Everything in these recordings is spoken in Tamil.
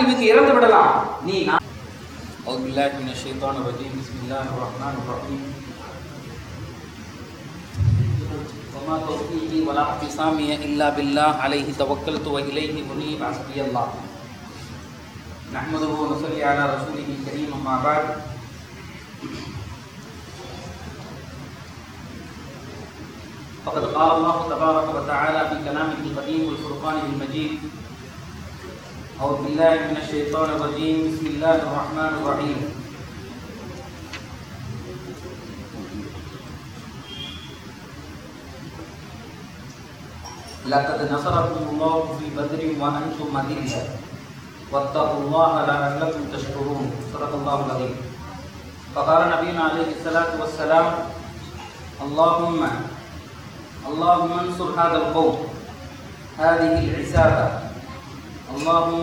இவங்க இறந்து விடலாம் நீ நான் أعوذ بالله من الشيطان الرجيم بسم الله الرحمن الرحيم وما توفيقي ولا اعتصامي إلا بالله عليه توكلت وإليه منيب حسبي الله نحمده ونصلي على رسوله الكريم أما بعد فقد قال الله تبارك وتعالى في كلامه القديم والفرقان المجيد أعوذ بالله من الشيطان الرجيم بسم الله الرحمن الرحيم لقد نصركم الله في بدر وأنتم أذلة واتقوا الله لعلكم تشكرون صدق الله العظيم فقال نبينا عليه الصلاة والسلام اللهم اللهم انصر هذا القوم هذه العسابة اللهم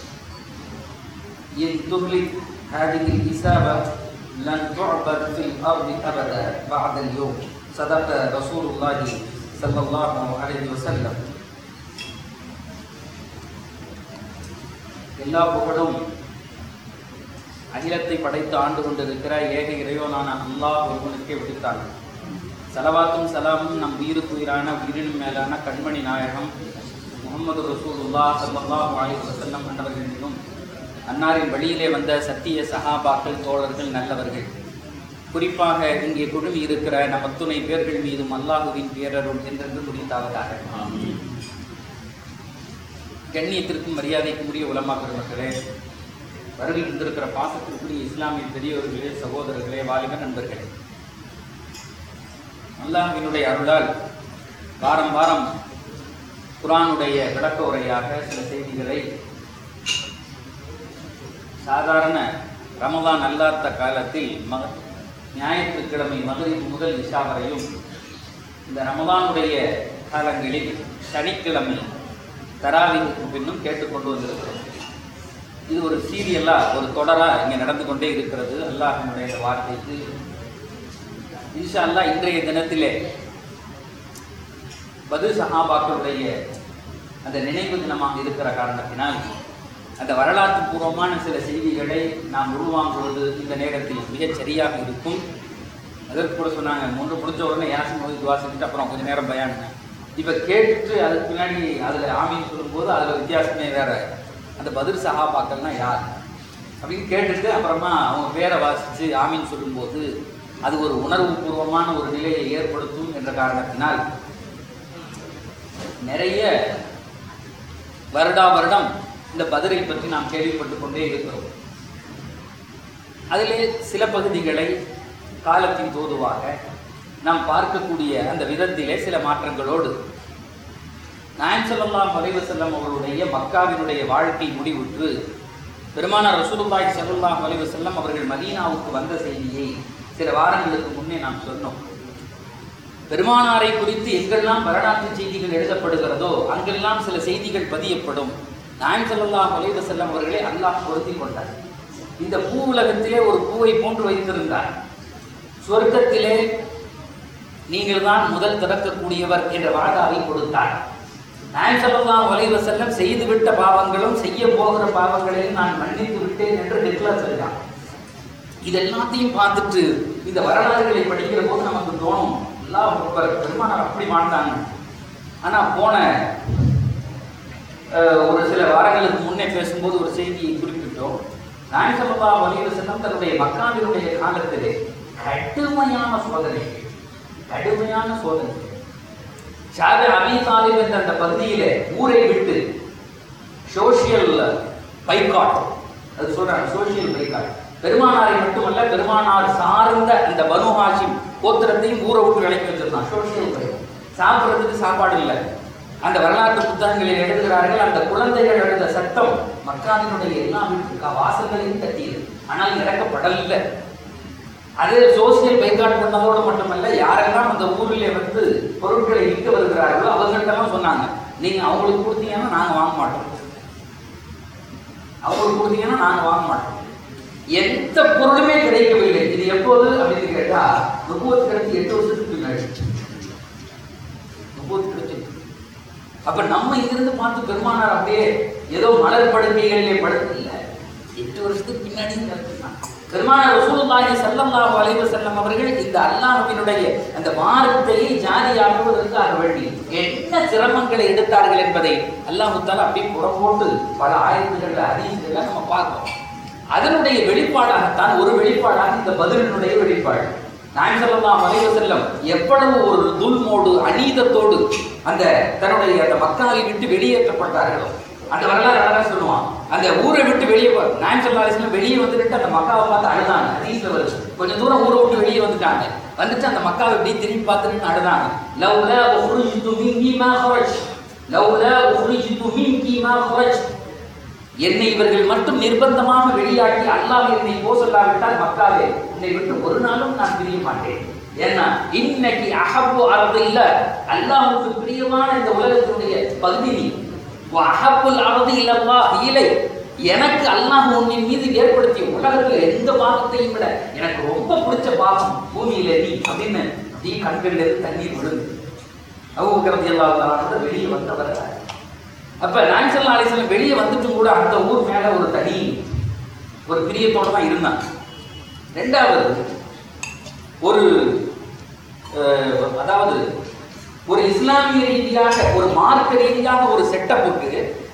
إن تهلك هذه الإسابة لن تعبد في الأرض أبدا بعد اليوم صدق رسول الله صلى الله عليه وسلم எல்லா புகழும் அகிலத்தை படைத்து ஆண்டு கொண்டிருக்கிற ஏக இறைவனான அல்லாஹ் ஒருவனுக்கே விடுத்தான் சலவாத்தும் சலாமும் நம் உயிருக்கு உயிரான உயிரினும் மேலான கண்மணி நாயகம் முகமது ரசூலுல்லா சல்லாஹ் அலைஹி வஸல்லம் அன்னவர்கள் மீதும் அன்னாரின் வழியிலே வந்த சத்திய சஹாபாக்கள் தோழர்கள் நல்லவர்கள் குறிப்பாக இங்கே குழுமி இருக்கிற நம் அத்துணை பேர்கள் மீதும் அல்லாஹுவின் பேரருள் என்றென்று முடித்தாவதாக கண்ணியத்திற்கும் மரியாதைக்கும் உரிய உலமா பெருமக்களே வருகை இருந்திருக்கிற பாசத்திற்குரிய இஸ்லாமிய பெரியவர்களே சகோதரர்களே வாலிப நண்பர்களே அல்லாஹ்வினுடைய அருளால் வாரம் வாரம் குரானுடைய விளக்க உரையாக சில செய்திகளை சாதாரண ரமதான் அல்லாத காலத்தில் மக ஞாயிற்றுக்கிழமை மகளிர் முதல் இஷா வரையும் இந்த ரமதானுடைய காலங்களில் சனிக்கிழமை தராவிக்கு பின்னும் கேட்டுக்கொண்டு வந்திருக்கிறோம் இது ஒரு சீரியலா ஒரு தொடரா இங்கே நடந்து கொண்டே இருக்கிறது அல்லாஹினுடைய இந்த வார்த்தைக்கு இன்ஷா அல்லாஹ் இன்றைய தினத்திலே பது சஹாபாக்களுடைய அந்த நினைவு தினமாக இருக்கிற காரணத்தினால் அந்த வரலாற்று பூர்வமான சில செய்திகளை நாம் உருவாங்குவது இந்த நேரத்தில் மிகச் சரியாக இருக்கும் அதற்கு கூட சொன்னாங்க மூன்று முடிஞ்ச உடனே யாசின் மோதி துவா செஞ்சுட்டு அப்புறம் கொஞ்சம் நேரம் பயானுங்க இப்போ கேட்டுட்டு அதுக்கு பின்னாடி அதில் ஆமீன் சொல்லும்போது அதில் வித்தியாசமே வேற அந்த பதில் சஹாபாக்கள்னா யார் அப்படின்னு கேட்டுட்டு அப்புறமா அவங்க பேரை வாசித்து ஆமீன் சொல்லும்போது அது ஒரு உணர்வு பூர்வமான ஒரு நிலையை ஏற்படுத்தும் என்ற காரணத்தினால் நிறைய வருடா வருடம் இந்த பதிலை பற்றி நாம் கேள்விப்பட்டு கொண்டே இருக்கிறோம் அதிலே சில பகுதிகளை காலத்தின் தோதுவாக நாம் பார்க்கக்கூடிய அந்த விதத்திலே சில மாற்றங்களோடு நாயம் ஸல்லல்லாஹு அலைஹி வஸல்லம் அவர்களுடைய மக்காவினுடைய வாழ்க்கை முடிவுற்று பெருமானார் ரசூலுல்லாஹி ஸல்லல்லாஹு அலைஹி வஸல்லம் அவர்கள் மதீனாவுக்கு வந்த செய்தியை சில வாரங்களுக்கு முன்னே நாம் சொன்னோம் பெருமானாரை குறித்து எங்கெல்லாம் வரலாற்று செய்திகள் எழுதப்படுகிறதோ அங்கெல்லாம் சில செய்திகள் பதியப்படும் நாயம் ஸல்லல்லாஹு அலைஹி வஸல்லம் அவர்களை அல்லாஹ் பொருத்திக் கொண்டார் இந்த பூ உலகத்திலே ஒரு பூவை போன்று வைத்திருந்தார் சொர்க்கத்திலே நீங்கள் தான் முதல் திறக்கக்கூடியவர் என்ற வாதாவை கொடுத்தார் நாயம் ஸல்லல்லாஹு அலைஹி வஸல்லம் செய்துவிட்ட பாவங்களும் செய்ய போகிற பாவங்களையும் நான் மன்னித்து விட்டேன் என்று டிக்ளேர் செய்தார் இது எல்லாத்தையும் பார்த்துட்டு இந்த வரலாறுகளை படிக்கிற போது நமக்கு தோணும் எல்லாம் பெருமானார் அப்படி மாட்டாங்க ஆனா போன அஹ், ஒரு சில வாரங்களுக்கு முன்னே பேசும்போது ஒரு செய்தியை குறிப்பிட்டோம் நாயம் ஸல்லல்லாஹு அலைஹி வஸல்லம் தன்னுடைய மக்காவினுடைய காலத்திலே கடுமையான சோதனை கடுமையான சோதனை ஷாபி அபி தாலிப் என்ற அந்த பகுதியிலே ஊரை விட்டு சோஷியல் பைகாட் அது சொல்றாங்க சோஷியல் பைகாட் பெருமானாரை மட்டுமல்ல பெருமானார் சார்ந்த இந்த பனு ஹாஷிம் கோத்திரத்தையும் ஊரை விட்டு விலக்கி வச்சிருந்தான் சோஷியல் பைகாட் சாப்பிட்றதுக்கு சாப்பாடு இல்லை அந்த வரலாற்று புத்தகங்களில் எழுதுகிறார்கள் அந்த குழந்தைகள் எழுத சத்தம் மக்காவினுடைய எல்லா வீட்டு வாசல்களையும் தட்டியது ஆனால் இறக்கப்படவில்லை அதே சோசியல் பைக்காட் பண்ணதோடு மட்டுமல்ல யாரெல்லாம் அந்த ஊரிலே வந்து பொருட்களை விற்க வருகிறார்களோ அவங்கள்ட்டெல்லாம் சொன்னாங்க நீங்க அவங்களுக்கு கொடுத்தீங்கன்னா நாங்க வாங்க மாட்டோம் அவங்களுக்கு கொடுத்தீங்கன்னா நாங்க வாங்க மாட்டோம் எந்த பொருளுமே கிடைக்கவில்லை இது எப்போது அப்படின்னு கேட்டா முப்பத்தி கிடைச்சி எட்டு வருஷத்துக்கு பின்னாடி முப்பத்தி கிடைச்சி அப்ப நம்ம இங்கிருந்து பார்த்து பெருமானார் அப்படியே ஏதோ மலர் படுக்கைகளிலே படுத்து இல்ல எட்டு வருஷத்துக்கு பின்னாடி நடத்தினான் பெருமான ரசூலுல்லாஹி ஸல்லல்லாஹு அலைஹி வஸல்லம் அவர்கள் இந்த அல்லாஹ்வினுடைய அந்த மார்க்கத்தையே ஜாரியாக்குவதற்காக வேண்டி என்ன சிரமங்களை எடுத்தார்கள் என்பதை அல்லாஹ் தஆலா அப்படியே புறம் போட்டு பல ஆயிரத்துகள்ல ஹதீஸ்களை நம்ம பார்க்கிறோம் அதனுடைய வெளிப்பாடாகத்தான் ஒரு வெளிப்பாடாக இந்த பதிலினுடைய வெளிப்பாடு நாயம் ஸல்லல்லாஹு அலைஹி வஸல்லம் எவ்வளவு ஒரு துல்மோடு அநீதத்தோடு அந்த தன்னுடைய அந்த மக்காவை விட்டு வெளியேற்றப்பட்டார்களோ அந்த வரலாறு அழகா சொல்லுவான் அந்த ஊரை விட்டு வெளியே போ நாயம் ஸல்லல்லாஹு அலைஹி வஸல்லம் வெளியே வந்துட்டு அந்த மக்காவை பார்த்து அழுதாங்க ஹதீஸ்ல வருது கொஞ்சம் தூரம் ஊரை விட்டு வெளியே வந்துட்டாங்க வந்துட்டு அந்த மக்காவை இப்படி திரும்பி பார்த்துட்டு அழுதாங்க லவ்லா உஹ்ரிஜ்து மின்னி மா ஹரஜ் லவ்லா உஹ்ரிஜ்து மின்கி மா ஹரஜ் என்னை இவர்கள் மட்டும் நிர்பந்தமாக வெளியாக்கி அல்லாஹ் என்னை போ சொல்லாவிட்டால் மக்காவே என்னை விட்டு ஒரு நாளும் நான் பிரிய மாட்டேன் ஏன்னா இன்னைக்கு அஹப்பு அரது இல்ல அல்லாஹ்வுக்கு பிரியமான இந்த உலகத்தினுடைய பகுதி நீ அஹப்புல் அரது இல்லவா இலை எனக்கு அல்லாஹ் உன்னின் மீது ஏற்படுத்திய உலகத்துல எந்த பாகத்தையும் விட எனக்கு ரொம்ப பிடிச்ச பாகம் பூமியில நீ அப்படின்னு நீ கண்களில் இருந்து தண்ணீர் விழுந்து அவுக்கிறது எல்லா வெளியே வந்தவர் அப்ப நான்சல்லா அலிஸ்லாம் வெளியே வந்துட்டும் கூட அந்த ஊர் மேல ஒரு தனி ஒரு பிரியத்தோட தான் இருந்தான் ரெண்டாவது ஒரு அஹ், அதாவது ஒரு இஸ்லாமிய ரீதியாக ஒரு மார்க்க ரீதியாக ஒரு செட்டப்புக்கு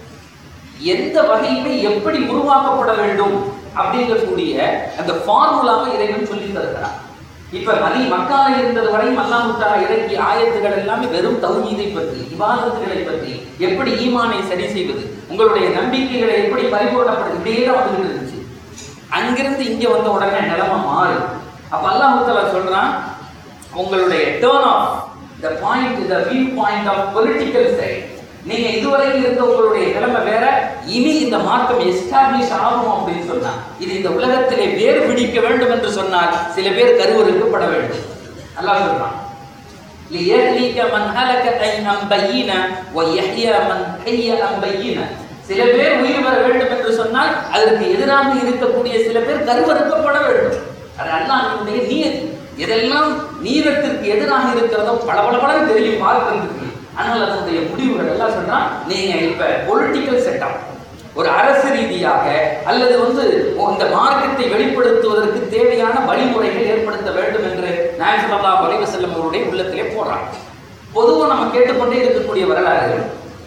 எந்த வகையில எப்படி உருவாக்கப்பட வேண்டும் அப்படிங்கக்கூடிய அந்த ஃபார்முலாவை இறைவன் சொல்லி தருகிறான் இப்ப மதி மக்கால இருந்தது வரையும் அல்லாஹ் தஆலா இறக்கிய ஆயத்துகள் எல்லாமே வெறும் தௌஹீதை பற்றி இபாதத்துகளை பற்றி எப்படி ஈமானை சரி செய்வது உங்களுடைய நம்பிக்கைகளை எப்படி பரிபூர்ணப்படுது இப்படியே தான் வந்துட்டு இருந்துச்சு அங்கிருந்து இங்க வந்த உடனே நிலைமை மாறு அப்ப அல்லாஹ் தஆலா சொல்றான் உங்களுடைய turn of the point the view point of political side நீங்க இதுவரைக்கும் இருந்த உங்களுடைய நிலைமை வேற இனி இந்த மார்க்கம் எஸ்டாப்ளிஷ் ஆகும் அப்படின்னு சொன்னா இது இந்த உலகத்திலே வேறு பிடிக்க வேண்டும் என்று சொன்னால் சில பேர் கருவறுக்கப்பட வேண்டும் அல்லாஹ் சொல்றான் ليهلك من هلك عن بينة ويحيى من حي عن بينة சில பேர் உயிர் பெற வேண்டும் என்று சொன்னால் அதற்கு எதிராக இருக்கக்கூடிய சில பேர் கருவறுக்கப்பட வேண்டும் அது அல்லாஹ்வினுடைய நியதி எதெல்லாம் நீரத்திற்கு எதிராக இருக்கிறதோ பளபளபளன்னு தெரியும் பார்க்கிறதுக்கு ஆனால் அதனுடைய முடிவுகள் எல்லாம் சொன்னா நீங்க இப்ப பொலிட்டிக்கல் செட்டப் ஒரு அரசு ரீதியாக அல்லது வந்து இந்த மார்க்கத்தை வெளிப்படுத்துவதற்கு தேவையான வழிமுறைகள் ஏற்படுத்த வேண்டும் என்று நாயகம் ஸல்லல்லாஹு அலைஹி வஸல்லம் அவருடைய உள்ளத்திலே போடுறாங்க பொதுவாக நம்ம கேட்டுக்கொண்டே இருக்கக்கூடிய வரலாறு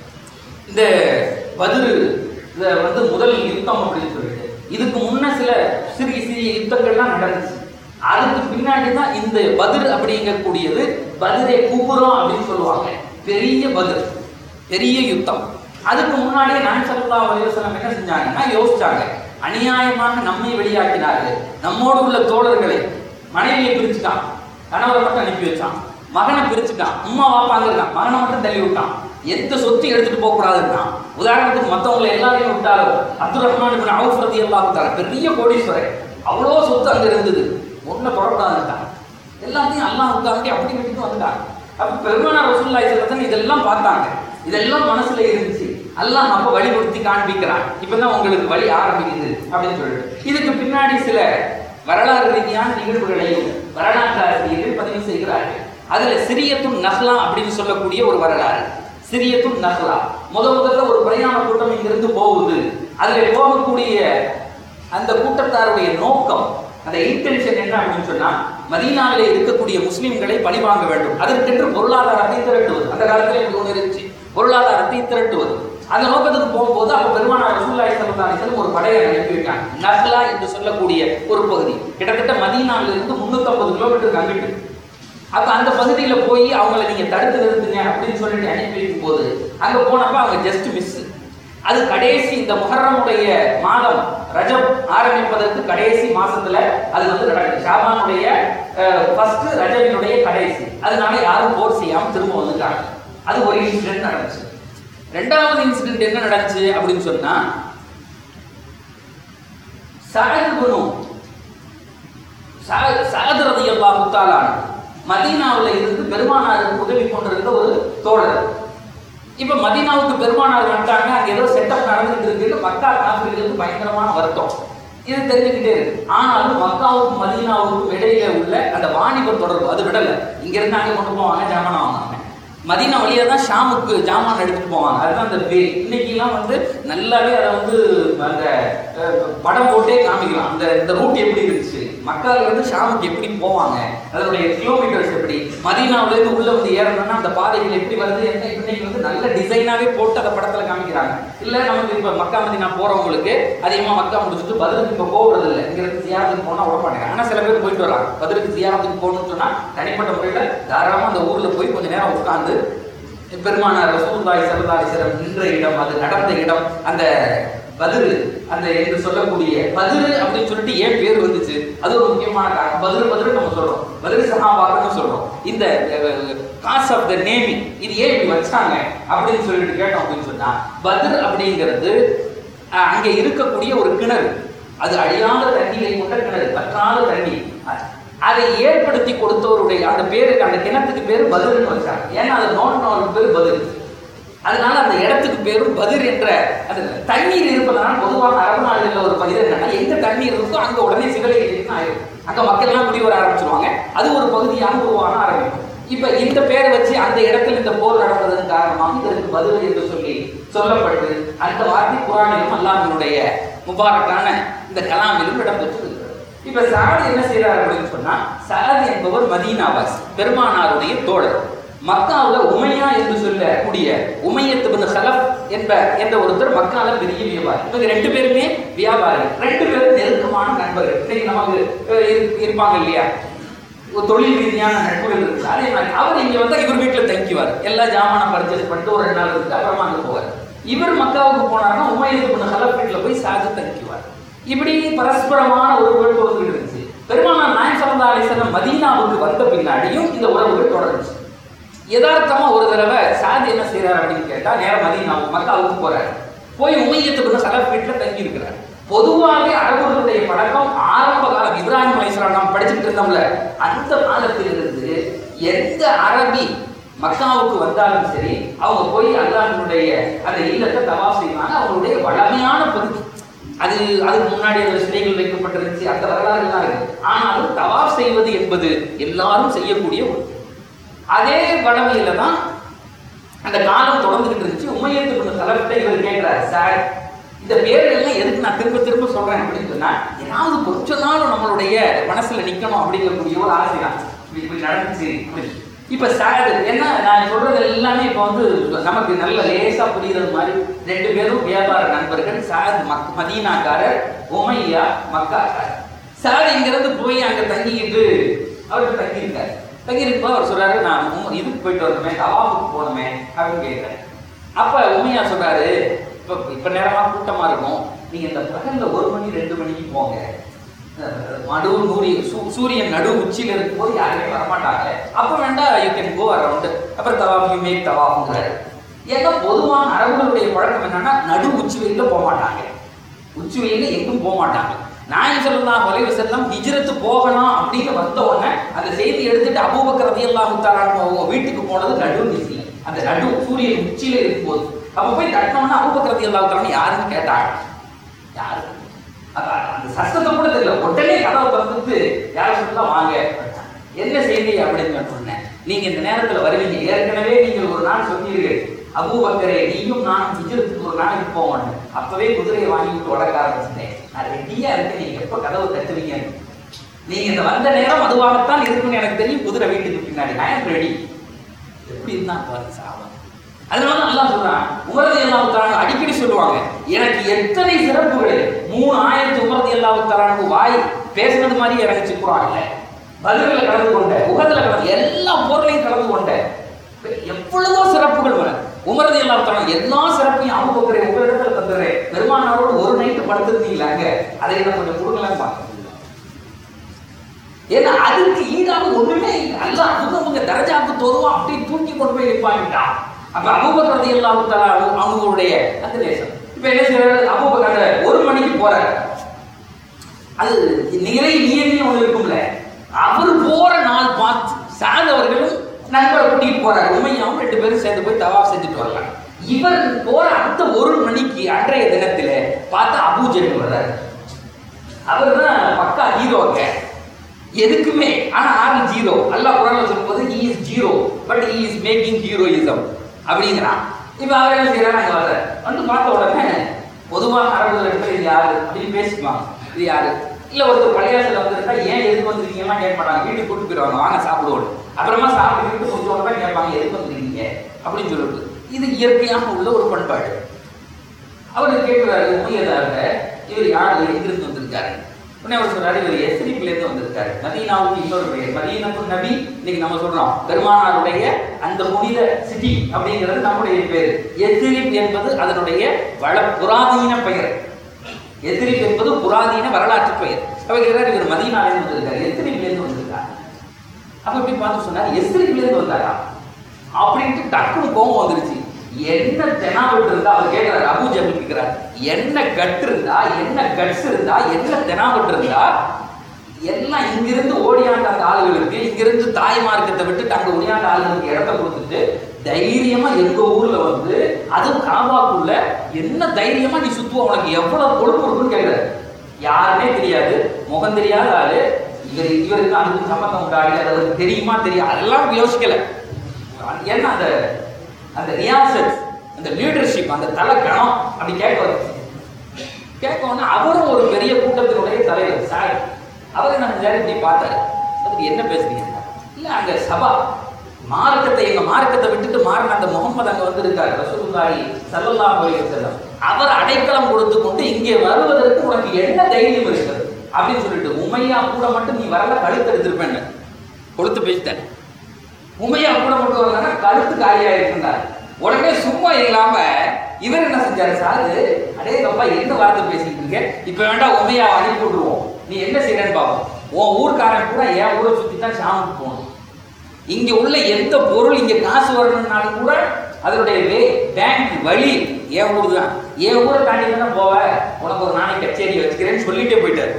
இந்த பதிரு இத வந்து முதல் யுத்தம் அப்படின்னு சொல்லிட்டு இதுக்கு முன்ன சில சிறிய சிறிய யுத்தங்கள்லாம் நடந்துச்சு அதுக்கு பின்னாடி தான் இந்த பதிர் அப்படிங்கக்கூடியது பதிரே குபுரம் அப்படின்னு சொல்லுவாங்க பெரிய பதிர் பெரிய யுத்தம் அதுக்கு முன்னாடியே நான் சல்லா அலைவசலம் என்ன செஞ்சாங்கன்னா யோசிச்சாங்க அநியாயமாக நம்மை வெளியாக்கினார்கள் நம்மோடு உள்ள தோழர்களை மனைவியை பிரிச்சுட்டான் கணவரை மட்டும் அனுப்பி வச்சான் மகனை பிரிச்சுட்டான் அம்மா வாப்பாங்க இருக்கான் மகனை மட்டும் தள்ளி விட்டான் எந்த சொத்து எடுத்துட்டு போக கூடாதுன்றான் உதாரணத்துக்கு மத்தவங்களை எல்லாரையும் விட்டாலும் அப்துல் ரஹ்மான் இப்னு அவுஃப் ரலியல்லாஹு தஆலா பெரிய கோடீஸ்வரர் அவ்வளோ சொத்து அங்க இருந்தது ஒன்றை தொடக்கூடாதுன்ட்டான் எல்லாத்தையும் அல்லாஹ் உட்காந்து அப்படி விட்டுட்டு வந்துட்டாங்க அப்ப பெருமானார் ரசூலுல்லாஹி ஸல்லல்லாஹு அலைஹி இதெல்லாம் பார்த்தாங்க இதெல்லாம் மனசுல இருந்துச்சு அல்லாஹ் அப்ப வழிபடுத்தி காண்பிக்கிறான் இப்பதான் உங்களுக்கு வழி ஆரம்பிக்குது அப்படின்னு சொல்லிட்டு இதுக்கு பின்னாடி சில வரலாறு ரீதியான நிகழ்வுகளையும் வரலாற்று ஆசிரியர்கள் பதிவு செய்கிறார்கள் அதுல சிரியத்தும் நஹ்லா அப்படின்னு சொல்லக்கூடிய ஒரு வரலாறு சிரியத்தும் நஹ்லா முத முதல்ல ஒரு பிரயாண கூட்டம் இங்கிருந்து போகுது அதுல போகக்கூடிய அந்த கூட்டத்தாருடைய நோக்கம் அந்த இன்டென்ஷன் என்ன அப்படின்னு சொன்னா மதீனாவிலே இருக்கக்கூடிய முஸ்லிம்களை பழிவாங்க வேண்டும் அதற்கென்று பொருளாதாரத்தை திரட்டுவது அந்த காலத்துல இப்படி ஒன்று இருந்துச்சு பொருளாதாரத்தை திரட்டுவது அந்த நோக்கத்துக்கு போகும்போது அப்ப பெருமானார் ரசூலுல்லாஹி ஸல்லல்லாஹு அலைஹி வஸல்லம் ஒரு படையை அனுப்பி வைக்காங்க நஹ்லா என்று சொல்லக்கூடிய ஒரு பகுதி கிட்டத்தட்ட மதீனாவில இருந்து 350 கிலோமீட்டர் அங்கிட்டு அப்ப அந்த பகுதியில போய் அவங்கள நீங்க தடுத்து நிறுத்துங்க அப்படின்னு சொல்லிட்டு அனுப்பி வைக்கும் போது அங்க போனப்ப அவங்க ஜஸ்ட் மிஸ் அது கடைசி இந்த முஹர்ரமுடைய மாதம் ரஜப் ஆரம்பிப்பதற்கு கடைசி மாசத்துல அது வந்து நடக்குது ஷாபானுடைய ஃபர்ஸ்ட் ரஜபினுடைய கடைசி அதனால யாரும் போர் செய்யாம திரும்ப வந்துட்டாங்க அது ஒரு இன்சிடென்ட் நடந்துச்சு ரெண்டாவது இன்சிடென்ட் என்ன நடந்துச்சு அப்படின்னு சொன்னா சஅத் குனு சஅத் ரலியல்லாஹு தஆலா மதீனாவுல இருந்து பெருமானாருக்கு உதவி கொண்டிருந்த ஒரு தோழர் இப்ப மதீனாவுக்கு பெருமானார் வந்துட்டாங்க அங்க ஏதோ செட்டப் நடந்துட்டு இருக்கு மக்கா காப்பிர்களுக்கு பயங்கரமான வருத்தம் இது தெரிஞ்சுக்கிட்டே இருக்கு ஆனாலும் மக்காவுக்கும் மதீனாவுக்கும் இடையில உள்ள அந்த வாணிப தொடர்பு அது விடல இங்க இருந்து அங்க கொண்டு போவாங்க ஜாமான் வாங்குவாங்க மதீனா வழியா தான் ஷாமுக்கு ஜாமான் எடுத்துட்டு போவாங்க அதுதான் அந்த வே இன்னைக்கெல்லாம் வந்து நல்லாவே அதை வந்து அந்த அஹ், படம் போட்டே காமிக்கலாம் அந்த இந்த ரூட் எப்படி இருந்துச்சு மக்கால இருந்து ஷாமுக்கு எப்படி போவாங்க அதனுடைய கிலோமீட்டர்ஸ் எப்படி மதீனாவுல இருந்து உள்ள வந்து ஏறணும்னா அந்த பாதைகள் எப்படி வருது என்ன இன்னைக்கு வந்து நல்ல டிசைனாவே போட்டு அந்த படத்துல காமிக்கிறாங்க இல்ல நமக்கு இப்ப மக்கா மதீனா போறவங்களுக்கு அதிகமா மக்கா முடிச்சுட்டு பதிலுக்கு இப்ப போகிறது இல்லை இங்க இருந்து ஜியாரத்துக்கு போனா விட மாட்டாங்க ஆனா சில பேர் போயிட்டு வராங்க பதிலுக்கு ஜியாரத்துக்கு போகணும்னு சொன்னா தனிப்பட்ட முறையில தாராளமா அந்த ஊர்ல போய் கொஞ்ச நேரம் உட்கார்ந்து பெருமானார் ரசூலுல்லாஹி ஸல்லல்லாஹு அலைஹி வஸல்லம் நின்ற இடம் அது நடந்த இடம் அந்த பதிரு அந்த என்று சொல்லக்கூடிய பதிரு அப்படின்னு சொல்லிட்டு ஏன் பேர் வந்துச்சு அது ஒரு முக்கியமான காரணம் பதிரு பதிரு நம்ம சொல்றோம் பதிரு சஹாபாக்கன்னு சொல்றோம் இந்த காஸ் ஆஃப் த நேமிங் இது ஏன் இப்படி வச்சாங்க அப்படின்னு சொல்லிட்டு கேட்டோம் அப்படின்னு சொன்னா பதிர் அப்படிங்கிறது அஹ், அங்கே இருக்கக்கூடிய ஒரு கிணறு அது அழியாத தண்ணீரை கொண்ட கிணறு பற்றாத தண்ணி அ- அதை ஏற்படுத்தி கொடுத்தவருடைய அந்த பேருக்கு அந்த கிணத்துக்கு பேர் பதில்னு வச்சாங்க ஏன்னா அது நோண்டினவருக்கு பேர் பதில் அதனால அந்த இடத்துக்கு பேரும் பதிர் என்ற அந்த தண்ணீர் இருப்பதனால பொதுவாக அரபு நாடுகளில் ஒரு பகுதி என்னன்னா எங்க தண்ணீர் இருக்கோ அங்க உடனே சிகலை ஆயிடும் அங்க மக்கள் எல்லாம் குடி வர ஆரம்பிச்சிருவாங்க அது ஒரு பகுதியாக உருவாக ஆரம்பிக்கும் இப்ப இந்த பேரை வச்சு அந்த இடத்தில் இந்த போர் நடந்ததன் காரணமாக இதற்கு பதில் என்று சொல்லி சொல்லப்பட்டு அந்த வார்த்தை குரானிலும் அல்லாஹினுடைய முபாரக்கான இந்த கலாமிலும் இடம்பெற்று இப்ப சாத் என்ன செய்யறாரு அப்படின்னு சொன்னா சாத் என்பவர் மதீனாவாசி பெருமானாருடைய தோழர் மக்காவுல உமையா என்று சொல்லக்கூடிய உமையத்து பின் ஹலப் என்ப என்ற ஒருத்தர் மக்கால பெரிய வியாபாரி இவங்க ரெண்டு பேருமே வியாபாரி ரெண்டு பேரும் நெருக்கமான நண்பர்கள் இன்னைக்கு நமக்கு அஹ், இரு- இருப்பாங்க இல்லையா ஒரு தொழில் ரீதியான நட்புகள் இருக்கு அதே மாதிரி அவர் இங்க வந்தா இவர் வீட்டுல தங்கிக்குவார் எல்லா ஜாமான பர்ச்சேஸ் பண்ணிட்டு ஒரு ரெண்டு நாள் இருக்கு அப்புறமா அங்க போவார் இவர் மக்காவுக்கு போனார்னா உமையத்து பின் ஹலப் வீட்டுல போய் சாஜு தங்கிக்குவார் இப்படி பரஸ்பரமான உறவுகள் தொடர்ந்து இருந்துச்சு பெருமானார் நாயன் சல்லா அலிசல்லம் மதீனாவுக்கு வந்த பின்னாடியும் இந்த உறவுகள் தொடர்ந்துச்சு யதார்த்தமா ஒரு தடவை சாதி என்ன செய்யறாரு அப்படின்னு கேட்டா நேரம் மதீனாவுக்கு மக்காவுக்கு போறாரு போய் உமையத்துக்கு சலப் வீட்டுல தங்கி இருக்கிறார் பொதுவாகவே அரபுகளுடைய பழக்கம் ஆரம்ப காலம் இப்ராஹிம் அலைஹிஸ்ஸலாம் நாம் படிச்சுட்டு இருந்தோம்ல அந்த காலத்திலிருந்து எந்த அரபி மக்காவுக்கு வந்தாலும் சரி அவங்க போய் அல்லாஹ்வினுடைய அந்த இல்லத்தை தவாப் செய்வாங்க அவங்களுடைய வளமையான பகுதி அது அதுக்கு முன்னாடி அந்த சிலைகள் வைக்கப்பட்டிருந்துச்சு அந்த வரலாறு எல்லாம் இருக்கு ஆனாலும் தவாப் செய்வது என்பது எல்லாரும் செய்யக்கூடிய ஒன்று அதே வளமையில தான் அந்த காலம் தொடர்ந்துகிட்டு இருந்துச்சு உமையத்து கொஞ்சம் தலைவர்கிட்ட இவர் கேட்கிறார் சார் இந்த பேர்கள்லாம் எதுக்கு நான் திரும்ப திரும்ப சொல்றேன் அப்படின்னு சொன்னா ஏதாவது கொஞ்ச நாள் நம்மளுடைய மனசுல நிக்கணும் அப்படிங்கக்கூடிய ஒரு ஆசை தான் இப்படி இப்படி நடந்துச்சு அப்படின்னு. இப்ப சார் என்ன நான் சொல்றது எல்லாமே இப்ப வந்து நமக்கு நல்ல லேசா புரியுறது மாதிரி ரெண்டு பேரும் வியாபார நண்பர்கள் சார் மக் மதீனாக்காரர் உமையா மக்காக்காரர் சார் இங்கிருந்து போய் அங்க தங்கிக்கிட்டு அவருக்கு தங்கியிருக்காரு தங்கியிருப்பா அவர் சொல்றாரு நான் உம் இதுக்கு போயிட்டு வரணுமே தவாபுக்கு போகணுமே அப்படின்னு கேட்கிறேன் அப்ப உமையா சொல்றாரு இப்ப இப்ப நேரமா கூட்டமா இருக்கும் நீங்க இந்த பகல்ல ஒரு மணி ரெண்டு மணிக்கு போங்க அஹ் நடு நூறி சூ- சூரியன் நடு உச்சியில இருக்கும்போது யாருமே வரமாட்டாங்க அப்ப வேண்டா யூ கேன் கோ அரவுண்ட் அப்புறம் தவாப் யூ மேக் தவாப்ங்கிறாரு ஏன்னா பொதுவான அரபுகளுடைய பழக்கம் என்னன்னா நடு உச்சி வெயில போக மாட்டாங்க உச்சி வெயில எங்கும் போக மாட்டாங்க நாயன் சொல்லலாம் வலைவு செல்லம் ஹிஜ்ரத்து போகணும் அப்படின்னு வந்த உடனே அந்த செய்தி எடுத்துட்டு அபூபக்கர் ரதியல்லாஹு தஆலா அவங்க வீட்டுக்கு போனது நடு நிசில அந்த நடு சூரியன் உச்சியில இருக்கும்போது அப்ப போய் தட்டினோம்னா அபூபக்கர் ரதியல்லாஹு தஆலா யாருன்னு கேட்டாங்க யாரு அப்ப அந்த சத்தத்தை கூட தெரியல உடனே கதவை திறந்துட்டு யாரும் சொல்லலாம் வாங்க என்ன செய்தி அப்படின்னு சொன்னேன் நீங்க இந்த நேரத்துல வருவீங்க ஏற்கனவே நீங்கள் ஒரு நாள் சொன்னீர்கள் அபூபக்கரே நீயும் நானும் ஹிஜ்ரத்துக்கு ஒரு நாளைக்கு போவோம் அப்பவே குதிரையை வாங்கி விட்டு உடக்க ஆரம்பிச்சிட்டேன் நான் ரெடியா இருக்கேன் நீங்க எப்ப கதவை தட்டுவீங்க நீங்க இந்த வந்த நேரம் அதுவாகத்தான் இருக்குன்னு எனக்கு தெரியும் குதிரை வீட்டுக்கு பின்னாடி நான் ரெடி எப்படி இருந்தா பாருங்க சாவம் அதனால அல்லாஹ் சொல்றான் உமரது அல்லாஹ் தரான் அடிக்கடி சொல்லுவாங்க எனக்கு எத்தனை சிறப்புகள் மூணு ஆயிரத்தி உமரது அல்லாஹ் தரானுக்கு வாய் பேசுனது மாதிரி எனக்கு குரான்ல பதில்ல கலந்து கொண்ட உகதுல கலந்து எல்லா போர்லையும் கலந்து கொண்ட எவ்வளவோ சிறப்புகள் வர உமரது அல்லாஹ் தரான் எல்லா சிறப்பையும் அவங்க போகிறேன் உங்களிடத்துல தந்துடுறேன் பெருமானாரோடு ஒரு நைட்டு படுத்திருந்தீங்களா அங்க அதை எனக்கு கொஞ்சம் கொடுக்கலாம் பாருங்க ஏன்னா அதுக்கு ஈடாக ஒண்ணுமே இல்லை அல்ல அவங்க அவங்க தரஜாக்கு தோதுவா அப்படியே தூக்கி கொண்டு போய் வைப்பாங்கட்டான் அப்ப அபூபக்கர் ரலியல்லாஹு தஆலா அவங்க- அவங்களுடைய அந்த நேசம் இப்ப என்ன செய்யறாரு அபூபக்கர் அந்த ஒரு மணிக்கு போறாரு அது நிறை நியதியும் ஒண்ணு இருக்கும்ல அவர் போற நாள் பார்த்து சாத் அவர்களும் நண்பரை கூட்டிட்டு போறாரு உமையாவும் ரெண்டு பேரும் சேர்ந்து போய் தவாப் செஞ்சுட்டு வரலாம் இவர் போற அந்த ஒரு மணிக்கு அன்றைய தினத்துல பார்த்தா அபூஜெல் வர்றாரு அவர் தான் பக்கா ஹீரோங்க எதுக்குமே ஆனா ஆறு ஜீரோ அல்லாஹ் குரான்ல சொல்லும்போது he is zero but he is making heroism அப்படிங்கிறான் இப்ப அவர் என்ன செய்யறாரு அங்க வர வந்து பார்த்த உடனே பொதுவாக அரபுகள் இடத்துல இது யாரு அப்படின்னு பேசிக்குவாங்க இது யாரு இல்ல ஒருத்தர் பள்ளியாசல வந்திருந்தா ஏன் எதுக்கு வந்திருக்கீங்கலாம் கேட்க மாட்டாங்க வீட்டுக்கு கூட்டு போயிடுவாங்க வாங்க சாப்பிடுவோம் அப்புறமா சாப்பிட்டு கொஞ்சம் உடனே கேட்பாங்க எதுக்கு வந்திருக்கீங்க அப்படின்னு சொல்லிட்டு இது இயற்கையாக உள்ள ஒரு பண்பாடு அவர் கேட்கிறாரு உமையதாக இவர் யாரு எங்கிருந்து வந்திருக்காரு உடனே அவர் சொல்றாரு இவர் எஸ்ரிப்ல இருந்து வந்திருக்காரு மதீனாவுக்கு இன்னொரு பெயர் மதீனத்து நபி இன்னைக்கு நம்ம சொல்றோம் பெருமானாருடைய அந்த புனித சிட்டி அப்படிங்கிறது நம்முடைய பேர் எஸ்ரிப் என்பது அதனுடைய வள புராதீன பெயர் எஸ்ரிப் என்பது புராதீன வரலாற்று பெயர் அவர் கேட்கிறார் இவர் மதீனால இருந்து வந்திருக்காரு எஸ்ரிப்ல இருந்து வந்திருக்காரு அப்ப இப்படி பார்த்து சொன்னார் எஸ்ரிப்ல இருந்து வந்தாரா அப்படின்ட்டு டக்குனு கோபம் வந்துருச்சு என்ன தெனாவட்டு இருந்தா அவர் கேட்கிறாரு அபு ஜபல் கேட்கிறார் என்ன கட் இருந்தா என்ன கட்ஸ் இருந்தா என்ன தெனாவட்டு இருந்தா எல்லாம் இங்கிருந்து ஓடியாண்ட அந்த ஆளுகளுக்கு இங்கிருந்து தாய் மார்க்கத்தை விட்டு அங்க ஓடியாண்ட ஆளுகளுக்கு இடத்த கொடுத்துட்டு தைரியமா எங்க ஊர்ல வந்து அதுவும் காபாக்குள்ள என்ன தைரியமா நீ சுத்துவ உனக்கு எவ்வளவு கொழுப்பு இருக்குன்னு கேட்கிறாரு யாருமே தெரியாது முகம் தெரியாத ஆளு இவர் இவருக்கு அதுக்கு சம்பந்தம் உண்டாடி அது அவருக்கு தெரியுமா தெரியும் அதெல்லாம் யோசிக்கல ஏன்னா அந்த அந்த ரியாசத் அந்த லீடர்ஷிப் அந்த தலை கணம் அப்படி கேட்க வந்துச்சு கேட்க உடனே அவரும் ஒரு பெரிய கூட்டத்தினுடைய தலைவர் சார் அவர் என்ன செஞ்சாரு இப்படி பார்த்தாரு அதுக்கு என்ன பேசுறீங்க இல்ல அங்க சபா மார்க்கத்தை எங்க மார்க்கத்தை விட்டுட்டு மாறின அந்த முகமது அங்க வந்து இருக்காரு ரசூலுல்லாஹி ஸல்லல்லாஹு அலைஹி வஸல்லம் அவர் அடைக்கலம் கொடுத்து கொண்டு இங்கே வருவதற்கு உனக்கு என்ன தைரியம் இருக்கிறது அப்படின்னு சொல்லிட்டு உமையா கூட மட்டும் நீ வரல கழுத்து எடுத்திருப்பேன் கொளுத்து பேசிட்டாரு உமையா கூட மட்டும் வரலன்னா கழுத்து காலியா இருந்தார் உடனே சும்மா இல்லாம இவர் என்ன செஞ்சாரு சாரு அடே அப்பா என்ன வார்த்தை பேசிட்டு இருக்க இப்ப வேண்டாம் உமையா அனுப்பி விட்டுருவோம் நீ என்ன செய்யறன்னு பாப்போம் உன் ஊர்க்காரன் கூட என் ஊரை சுத்தி தான் சாமிக்கு போகணும் இங்க உள்ள எந்த பொருள் இங்க காசு வரணும்னாலும் கூட அதனுடைய வே பேங்க் வழி என் ஊர் தான் என் ஊரை தாண்டி தானே போவ உனக்கு ஒரு நாளைக்கு கச்சேரி வச்சுக்கிறேன்னு சொல்லிட்டே போயிட்டாரு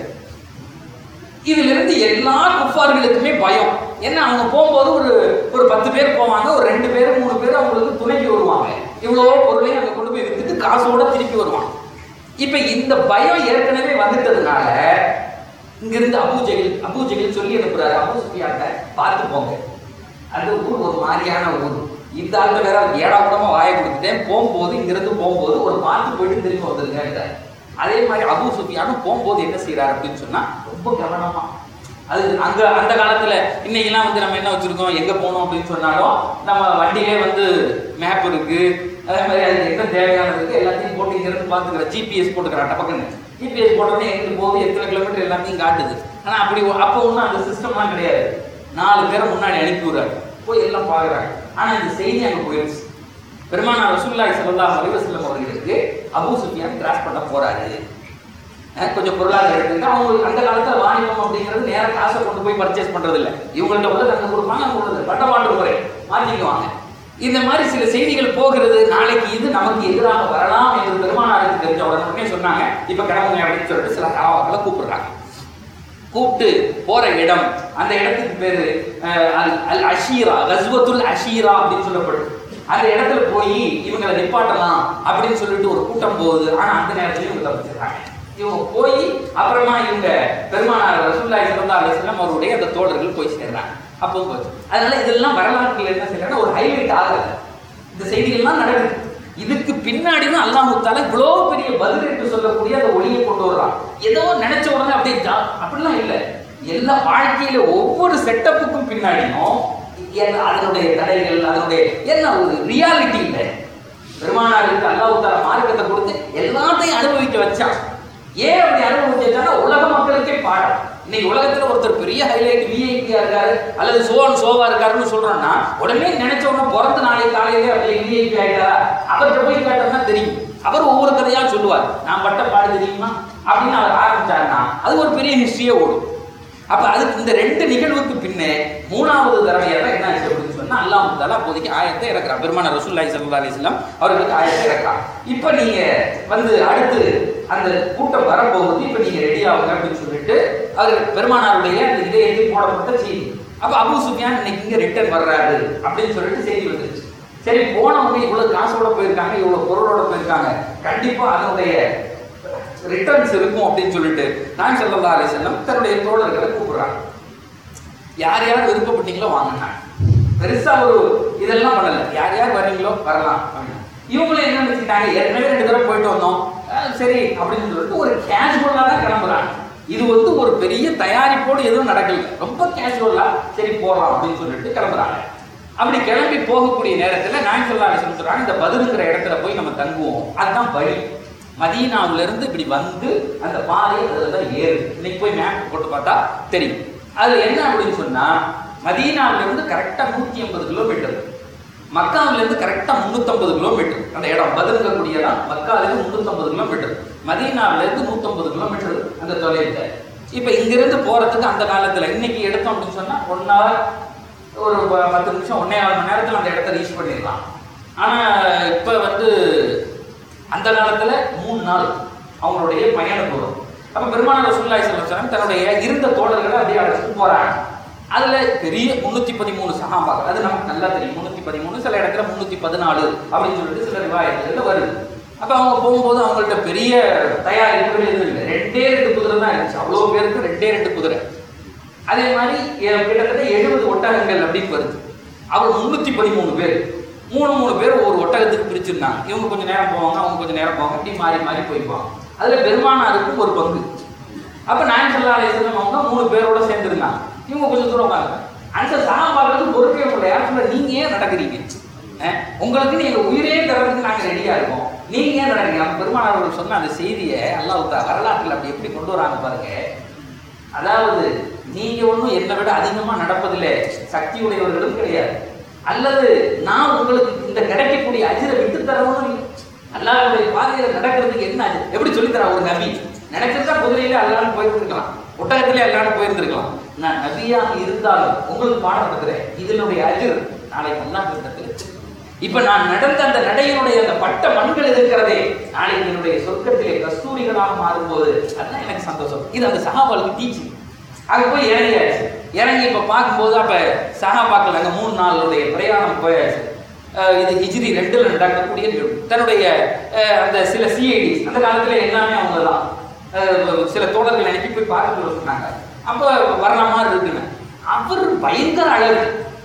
இதுல இருந்து எல்லா குஃபார்களுக்குமே பயம் ஏன்னா அவங்க போகும்போது ஒரு ஒரு பத்து பேர் போவாங்க ஒரு ரெண்டு பேர் மூணு பேர் அவங்களுக்கு துணைக்கு வருவாங்க இவ்வளோ பொருளையும் அங்க கொண்டு போய் வித்துட்டு காசோட திருப்பி வருவாங்க இப்ப இந்த பயம் ஏற்கனவே வந்துட்டதுனால இங்கிருந்து அபூஜகில் அபூஜகில் சொல்லி அனுப்புறாரு அபூ சுஃபியாட்ட பார்த்து போங்க அந்த ஊர் ஒரு மாதிரியான ஊர் இந்த ஆளுக்கு வேற ஏடா கூடமா வாயை கொடுத்துட்டேன் போகும்போது இங்கிருந்து போகும்போது ஒரு பார்த்து போயிட்டு திரும்பி வந்துருங்க அதே மாதிரி அபூ சுஃபியானும் போகும்போது என்ன செய்யறாரு அப்படின்னு சொன்னா ரொம்ப கவனமா அது அங்க அந்த காலத்துல இன்னைக்கெல்லாம் வந்து நம்ம என்ன வச்சிருக்கோம் எங்க போகணும் அப்படின்னு சொன்னாலும் நம்ம வண்டியிலே வந்து மேப் இருக்கு அதே மாதிரி அதுக்கு என்ன தேவையானது இருக்கு எல்லாத்தையும் போட்டு இங்க இருந்து பாத்துக்கிறேன் ஜிபிஎஸ் போட்டுக்கிறான் டப்பக்குன்னு ஜிபிஎஸ் போட்டோடனே எங்க போகுது எத்தனை கிலோமீட்டர் எல்லாத்தையும் காட்டுது ஆனா அப்படி ஒ- அப்போ ஒன்றும் அந்த சிஸ்டம்லாம் கிடையாது நாலு பேரை முன்னாடி அனுப்பி விடுறாங்க போய் எல்லாம் பாக்குறாங்க ஆனா இந்த செய்தி அங்க போயிடுச்சு பெருமானார் ரசூலுல்லாஹி ஸல்லல்லாஹு அலைஹி வஸல்லம் அவர்களுக்கு அபூ சுஃபியான் கிராஸ் பண்ண போறாரு அஹ் கொஞ்சம் பொருளாதாரம் எடுத்துக்கிட்டு அவங்க அந்த காலத்துல வாணிபம் அப்படிங்கிறது நேரா காசை கொண்டு போய் பர்ச்சேஸ் பண்றது இல்ல இவங்கள்ட்ட வந்து அங்க கொடுப்பாங்க அங்க உள்ளது பண்டமாண்டு முறை மாத்திக்குவாங்க இந்த மாதிரி சில செய்திகள் போகிறது நாளைக்கு இது நமக்கு எதிராக வரலாம் என்று பெருமானாருக்கு தெரிஞ்ச உடனே சொன்னாங்க இப்ப கிளம்புங்க அப்படின்னு சொல்லிட்டு சில காவாக்களை கூப்பிடுறாங்க கூப்பிட்டு போற இடம் அந்த இடத்துக்கு பேரு அஹ், அல் அல் அஷீரா கஸ்வத்துல் அஷீரா அப்படின்னு சொல்லப்படுது அந்த இடத்துல போய் இவங்களை நிப்பாட்டலாம் அப்படின்னு சொல்லிட்டு ஒரு கூட்டம் போகுது ஆனா அந்த நேரத்துல இவங்க தப்பிச்சிடுறாங்க இவங்க போய் அப்புறமா இவங்க பெருமானார் ரசூலுல்லாஹி ஸல்லல்லாஹு அலைஹி வஸல்லம் அவருடைய அந்த தோழர்கள் போய் சேர்றாங்க அப்போ போச்சு அதனால இதெல்லாம் வரலாற்றில் என்ன செய்யறாங்கன்னா ஒரு ஹைலைட் ஆகுது இந்த செய்திகள்லாம் நடக்குது இதுக்கு பின்னாடி தான் அல்லாஹ் தாலா இவ்வளோ பெரிய பதில் என்று சொல்லக்கூடிய அந்த ஒளியை கொண்டு வர்றான் ஏதோ நினைச்ச உடனே அப்படியே ஜா- அப்படிலாம் இல்லை எல்லா வாழ்க்கையில ஒவ்வொரு செட்டப்புக்கும் பின்னாடியும் என்ன- அதனுடைய தடைகள் அதனுடைய என்ன ஒரு ரியாலிட்டி இல்லை பெருமானாருக்கு அல்லாஹ் தாலா மார்க்கத்தை கொடுத்து எல்லாத்தையும் அனுபவிக்க வச்சான் ஏன் அப்படி அனுபவிச்சு வச்சான்னா உலக மக்களுக்கே பாடம் இன்னைக்கு உலகத்துல ஒருத்தர் பெரிய ஹைலைட் விஐபியா இருக்காரு அல்லது சோன் சோவா இருக்காருன்னு சொல்றோம்னா உடனே நினைச்ச உடனே பிறந்த நாளைக்கு காலையிலே அப்படி விஐபி ஆயிட்டாரா அவர்கிட்ட போய் கேட்டோம்னா தெரியும் அவர் ஒவ்வொரு கதையா சொல்லுவார் நான் பட்ட பாடு தெரியுமா அப்படின்னு அவர் ஆரம்பிச்சாருன்னா அது ஒரு பெரிய ஹிஸ்டரியே ஓடும் அப்ப அதுக்கு இந்த ரெண்டு நிகழ்வுக்கு பின்னே மூணாவது தடவையா தான் என்ன ஆச்சு அப்படின்னு சொன்னா அல்லாஹ் தாலா அப்போதைக்கு ஆயத்தை இறக்குறான் பெருமான ரசூல்லாய் சல்லா அலிஸ்லாம் அவர்களுக்கு ஆயத்தை இறக்குறான் இப்ப நீங்க வந்து அடுத்து அந்த கூட்டம் வரப்போகுது இப்ப நீங்க ரெடி ஆகுங்க அப்படின்னு சொல்லிட்டு அவர் பெருமானாருடைய அந்த இதயத்தில் போடப்பட்ட செய்தி அப்ப அபூ சுஃபியான் இன்னைக்கு இங்க ரிட்டர்ன் வர்றாரு அப்படின்னு சொல்லிட்டு செய்தி வந்துருச்சு சரி போனவங்க இவ்வளவு காசோட போயிருக்காங்க இவ்வளவு பொருளோட போயிருக்காங்க கண்டிப்பா அதனுடைய ரிட்டர்ன்ஸ் இருக்கும் அப்படின்னு சொல்லிட்டு நான் செல்லல்லா அலி செல்லம் தன்னுடைய தோழர்களை கூப்பிடுறாங்க யார் யார் விருப்பப்பட்டீங்களோ வாங்கினாங்க பெருசா ஒரு இதெல்லாம் பண்ணல யார் யார் வர்றீங்களோ வரலாம் அப்படின்னா இவங்களும் என்ன நினைச்சுக்கிட்டாங்க ஏற்கனவே ரெண்டு தடவை போயிட்டு வந்தோம் அஹ் சரி அப்படின்னு சொல்லிட்டு ஒரு கேஷுவலா தான் கிளம்புறாங்க இது வந்து ஒரு பெரிய தயாரிப்போடு எதுவும் நடக்கல ரொம்ப கேஷுவலா சரி போகலாம் அப்படின்னு சொல்லிட்டு கிளம்புறாங்க அப்படி கிளம்பி போகக்கூடிய நேரத்துல நான் சொல்ல சொல்றாங்க இந்த பதிலுங்கிற இடத்துல போய் நம்ம தங்குவோம் அதுதான் வழி மதீனாவுல இருந்து இப்படி வந்து அந்த பாதை அதுல தான் ஏறு இன்னைக்கு போய் மேப் போட்டு பார்த்தா தெரியும் அது என்ன அப்படின்னு சொன்னா மதீனாவுல இருந்து கரெக்டா நூத்தி ஐம்பது கிலோமீட்டர் மக்காவில இருந்து கரெக்டா முன்னூத்தம்பது கிலோமீட்டர் அந்த இடம் பதிலுக்கக்கூடிய இடம் மக்கால இருந்து முன்னூத்தம்பது கிலோமீட்டர் மதீனாவில இருந்து நூத்தம்பது கிலோமீட்டர் அந்த தொலைவில் இப்ப இங்கிருந்து போறதுக்கு அந்த காலத்துல இன்னைக்கு எடுத்தோம் அப்படின்னு சொன்னா ஒன் ஹவர் ஒரு ப- பத்து நிமிஷம் ஒன்னே ஆறு மணி நேரத்துல அந்த இடத்த ரீச் பண்ணிடலாம் ஆனா இப்ப வந்து அந்த காலத்துல மூணு நாள் அவங்களுடைய பயண தூரம் அப்ப பெருமான ரசூலுல்லாஹி ஸல்லல்லாஹு அலைஹி வஸல்லம் தன்னுடைய இருந்த தோழர்களை அப்படியே அழைச்சிட்டு போறாங்க அதுல பெரிய முன்னூத்தி பதிமூணு சகாபாக்கள் அது நமக்கு நல்லா தெரியும் முன்னூத்தி பதிமூணு சில இடத்துல முன்னூத்தி பதினாலு அப்படின்னு சொல்லிட்டு சில ரிவாயத்துகள்ல வருது அப்ப அவங்க போகும்போது அவங்கள்ட்ட பெரிய தயாரிப்புகள் எதுவும் இல்லை ரெண்டே ரெண்டு குதிரை தான் இருந்துச்சு அவ்வளவு பேருக்கு ரெண்டே ரெண்டு குதிரை அதே மாதிரி எ- கிட்டத்தட்ட எழுபது ஒட்டகங்கள் அப்படின்னு வருது அவர் முன்னூத்தி பதிமூணு பேர் மூணு மூணு பேர் ஒரு ஒட்டகத்துக்கு பிரிச்சிருந்தாங்க இவங்க கொஞ்சம் நேரம் போவாங்க அவங்க கொஞ்சம் நேரம் போவாங்க இப்படி மாறி மாறி போய்ப்பாங்க அதுல பெருமானாருக்கும் ஒரு பங்கு அப்ப நான் சொல்லா அலிஸ்லாம் அவங்க மூணு பேரோட சேர்ந்துருந்தாங்க இவங்க கொஞ்சம் தூரம் உட்காந்து அந்த சாம்பாருக்கு பொறுப்பே முடியல யாருக்குள்ள நீங்க ஏன் நடக்கிறீங்க அஹ், உங்களுக்கு நீங்க உயிரே தரதுக்கு நாங்க ரெடியா இருக்கோம் நீங்க ஏன் நடக்கிறீங்க நம்ம பெருமானார் அவர்கள் சொன்ன அந்த செய்தியை அல்லாஹ் வரலாற்றில் அப்படி எப்படி கொண்டு வராங்க பாருங்க அதாவது நீங்க ஒண்ணும் என்னை விட அதிகமா நடப்பதில்லை சக்தி உடையவர்களும் கிடையாது அல்லது நான் உங்களுக்கு இந்த கிடைக்கக்கூடிய அஜிரை விட்டு தரவும் இல்லை அல்லாஹ்வுடைய பாதையில நடக்கிறதுக்கு என்ன அஜிர் எப்படி சொல்லித் தரா ஒரு நபி நினைச்சிருந்தா குதிரையில அல்லான்னு போயிருந்திருக்கலாம் ஒட்டகத்திலே அல்லான்னு போயிருந்திருக்கலாம் நான் நபியாக இருந்தாலும் உங்களுக்கு பாடம் நடத்துறேன் இதனுடைய அஜிர் நாளைக்கு அல்லாஹ் கிட்டத்தில் இப்ப நான் நடந்த அந்த நடையினுடைய அந்த பட்ட மண்கள் இருக்கிறதே நாளைக்கு என்னுடைய சொர்க்கத்திலே கஸ்தூரிகளாக மாறும்போது அதுதான் எனக்கு சந்தோஷம் இது அந்த சகாபாலுக்கு டீச்சிங் அங்க போய் இறங்கியாச்சு இறங்கி இப்ப பார்க்கும்போது அப்ப சகாபாக்கள் அங்க மூணு நாளுடைய பிரயாணம் போயாச்சு அஹ் இது ஹிஜ்ரி ரெண்டுல நடக்கக்கூடிய நிகழ்வு. தன்னுடைய அஹ், அந்த சில சிஐடிஸ் அந்த காலத்துல எல்லாமே அவங்க தான் சில தோழர்கள் அனுப்பி போய் பார்த்துட்டு வர சொன்னாங்க அப்ப வர்ற மாதிரி இருக்குன்னு அவர் பயங்கர அழகு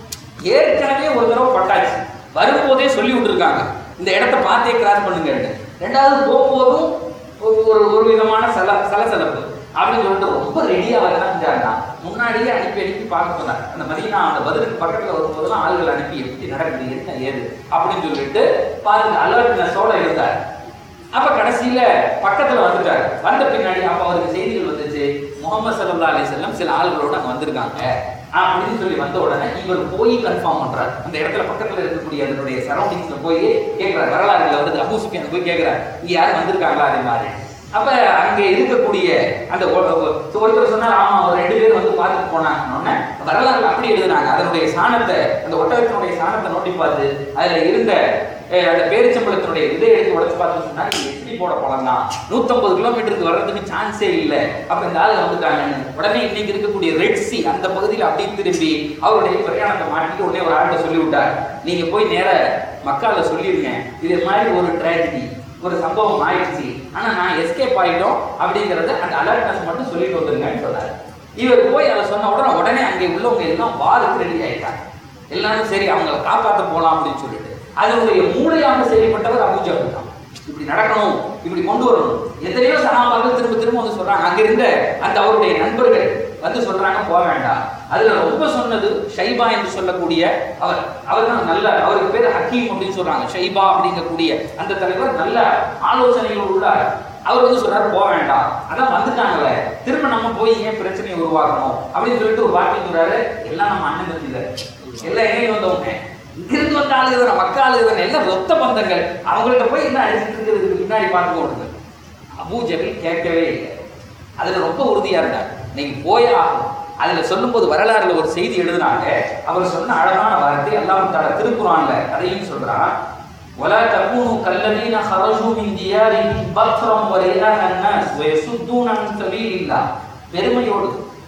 ஏற்கனவே ஒரு தடவை பட்டாச்சு வரும்போதே சொல்லி விட்டுருக்காங்க இந்த இடத்த பார்த்தே கிராஸ் பண்ணுங்க ரெண்டாவது போகும்போதும் ஒரு ஒரு ஒரு விதமான சல சலசலப்பு அப்படின்னு சொல்லிட்டு ரொம்ப ரெடியா வர என்ன செஞ்சாங்கன்னா முன்னாடியே அனுப்பி அனுப்பி பார்க்க சொன்னாங்க அந்த மதீனா அந்த பதிலுக்கு பக்கத்துல வரும்போதெல்லாம் ஆளுகள் அனுப்பி எப்படி நடக்குது என்ன ஏது அப்படின்னு சொல்லிட்டு பார்த்து அலர்ட்னஸோட இருந்தார் அப்ப கடைசியில பக்கத்துல வந்துட்டாரு வந்த பின்னாடி அப்ப அவருக்கு செய்திகள் வந்துச்சு முகமது சல்லா அலி செல்லம் சில ஆள்களோட அங்க வந்திருக்காங்க அப்படின்னு சொல்லி வந்த உடனே இவர் போய் கன்ஃபார்ம் பண்றாரு அந்த இடத்துல பக்கத்துல இருக்கக்கூடிய அதனுடைய சரௌண்டிங்ஸ்ல போய் கேட்கிறார் வரலாறுல வந்து அபு சுஃபியான் போய் கேட்கிறார் இங்க யாரும் வந்திருக்காங்களா அதே மாதிரி அப்ப அங்க இருக்கக்கூடிய அந்த ஒ- ஒ- ஒருத்தர் சொன்னார் ஆமா ஒரு ரெண்டு பேர் வந்து பார்த்துட்டு போனாங்க உடனே வரலாறுல அப்படி எழுதுனாங்க அதனுடைய சாணத்தை அந்த ஒட்டகத்தினுடைய சாணத்தை நோண்டி பார்த்து அதுல இருந்த அஹ், அந்த பேரிச்சம்பளத்தினுடைய இதை எடுத்து உடைச்சு பார்த்து சொன்னா இது எப்படி போட பழம் தான் நூத்தம்பது கிலோமீட்டருக்கு வர்றதுக்கு சான்ஸே இல்லை அப்ப இந்த ஆளு வந்துட்டாங்கன்னு உடனே இன்னைக்கு இருக்கக்கூடிய ரெட் சி அந்த பகுதியில் அப்படியே திரும்பி அவருடைய பிரயாணத்தை மாட்டிட்டு உடனே ஒரு ஆள்கிட்ட சொல்லி விட்டார் நீங்க போய் நேர மக்கால சொல்லிருங்க இது மாதிரி ஒரு ட்ராஜடி ஒரு சம்பவம் ஆயிடுச்சு ஆனா நான் எஸ்கேப் ஆயிட்டோம் அப்படிங்கறத அந்த அலர்ட்னஸ் மட்டும் சொல்லிட்டு வந்துருங்கன்னு சொன்னாரு இவர் போய் அதை சொன்ன உடனே உடனே அங்கே உள்ளவங்க எல்லாம் வாருக்கு ரெடி ஆயிட்டாங்க எல்லாரும் சரி அவங்கள காப்பாத்த போலாம் அப்படின்னு சொல்லிட்டு அதனுடைய மூளையாக செயல்பட்டவர் அபூஜாபு தான் இப்படி நடக்கணும் இப்படி கொண்டு வரணும் எத்தனையோ சகாபாக்கள் திரும்ப திரும்ப வந்து சொல்றாங்க அங்க இருந்த அந்த அவருடைய நண்பர்கள் வந்து சொல்றாங்க போக வேண்டாம் அதுல ரொம்ப சொன்னது ஷைபா என்று சொல்லக்கூடிய அவர் அவர் தான் நல்ல அவருக்கு பேர் ஹக்கீம் அப்படின்னு சொல்றாங்க ஷைபா அப்படிங்கக்கூடிய அந்த தலைவர் நல்ல ஆலோசனைகள் உள்ளார் அவர் வந்து சொல்றாரு போக வேண்டாம் அதான் வந்துட்டாங்கல்ல திரும்ப நம்ம போய் ஏன் பிரச்சனையை உருவாக்கணும் அப்படின்னு சொல்லிட்டு ஒரு வார்த்தை சொல்றாரு எல்லாம் நம்ம அண்ணன் தம்பிதார் எல்லாம் இணைந்து வந்தவங்க இங்கிருந்து வந்த ஆளுங்க தானே மக்கள் ஆளுங்க தானே எல்லாம் ரொத்த பந்தங்கள் அவங்கள்ட்ட போய் என்ன அடிச்சுட்டு இருக்கிறதுக்கு பின்னாடி பார்த்து கொடுங்க அபூ ஜஹல் கேட்கவே இல்லை அதுல ரொம்ப உறுதியா இருந்தார் நீங்க போயே ஆகணும் அதுல சொல்லும்போது வரலாறுல ஒரு செய்தி எழுதுனாங்க அவர் சொன்ன அழகான வார்த்தை அல்லாஹ் தஆலா திருக்குறான்ல அதையும் சொல்றான் ولا تكونوا كالذين خرجوا من ديارهم بطرا ورئاء الناس ويصدون عن سبيل الله பெருமையோடு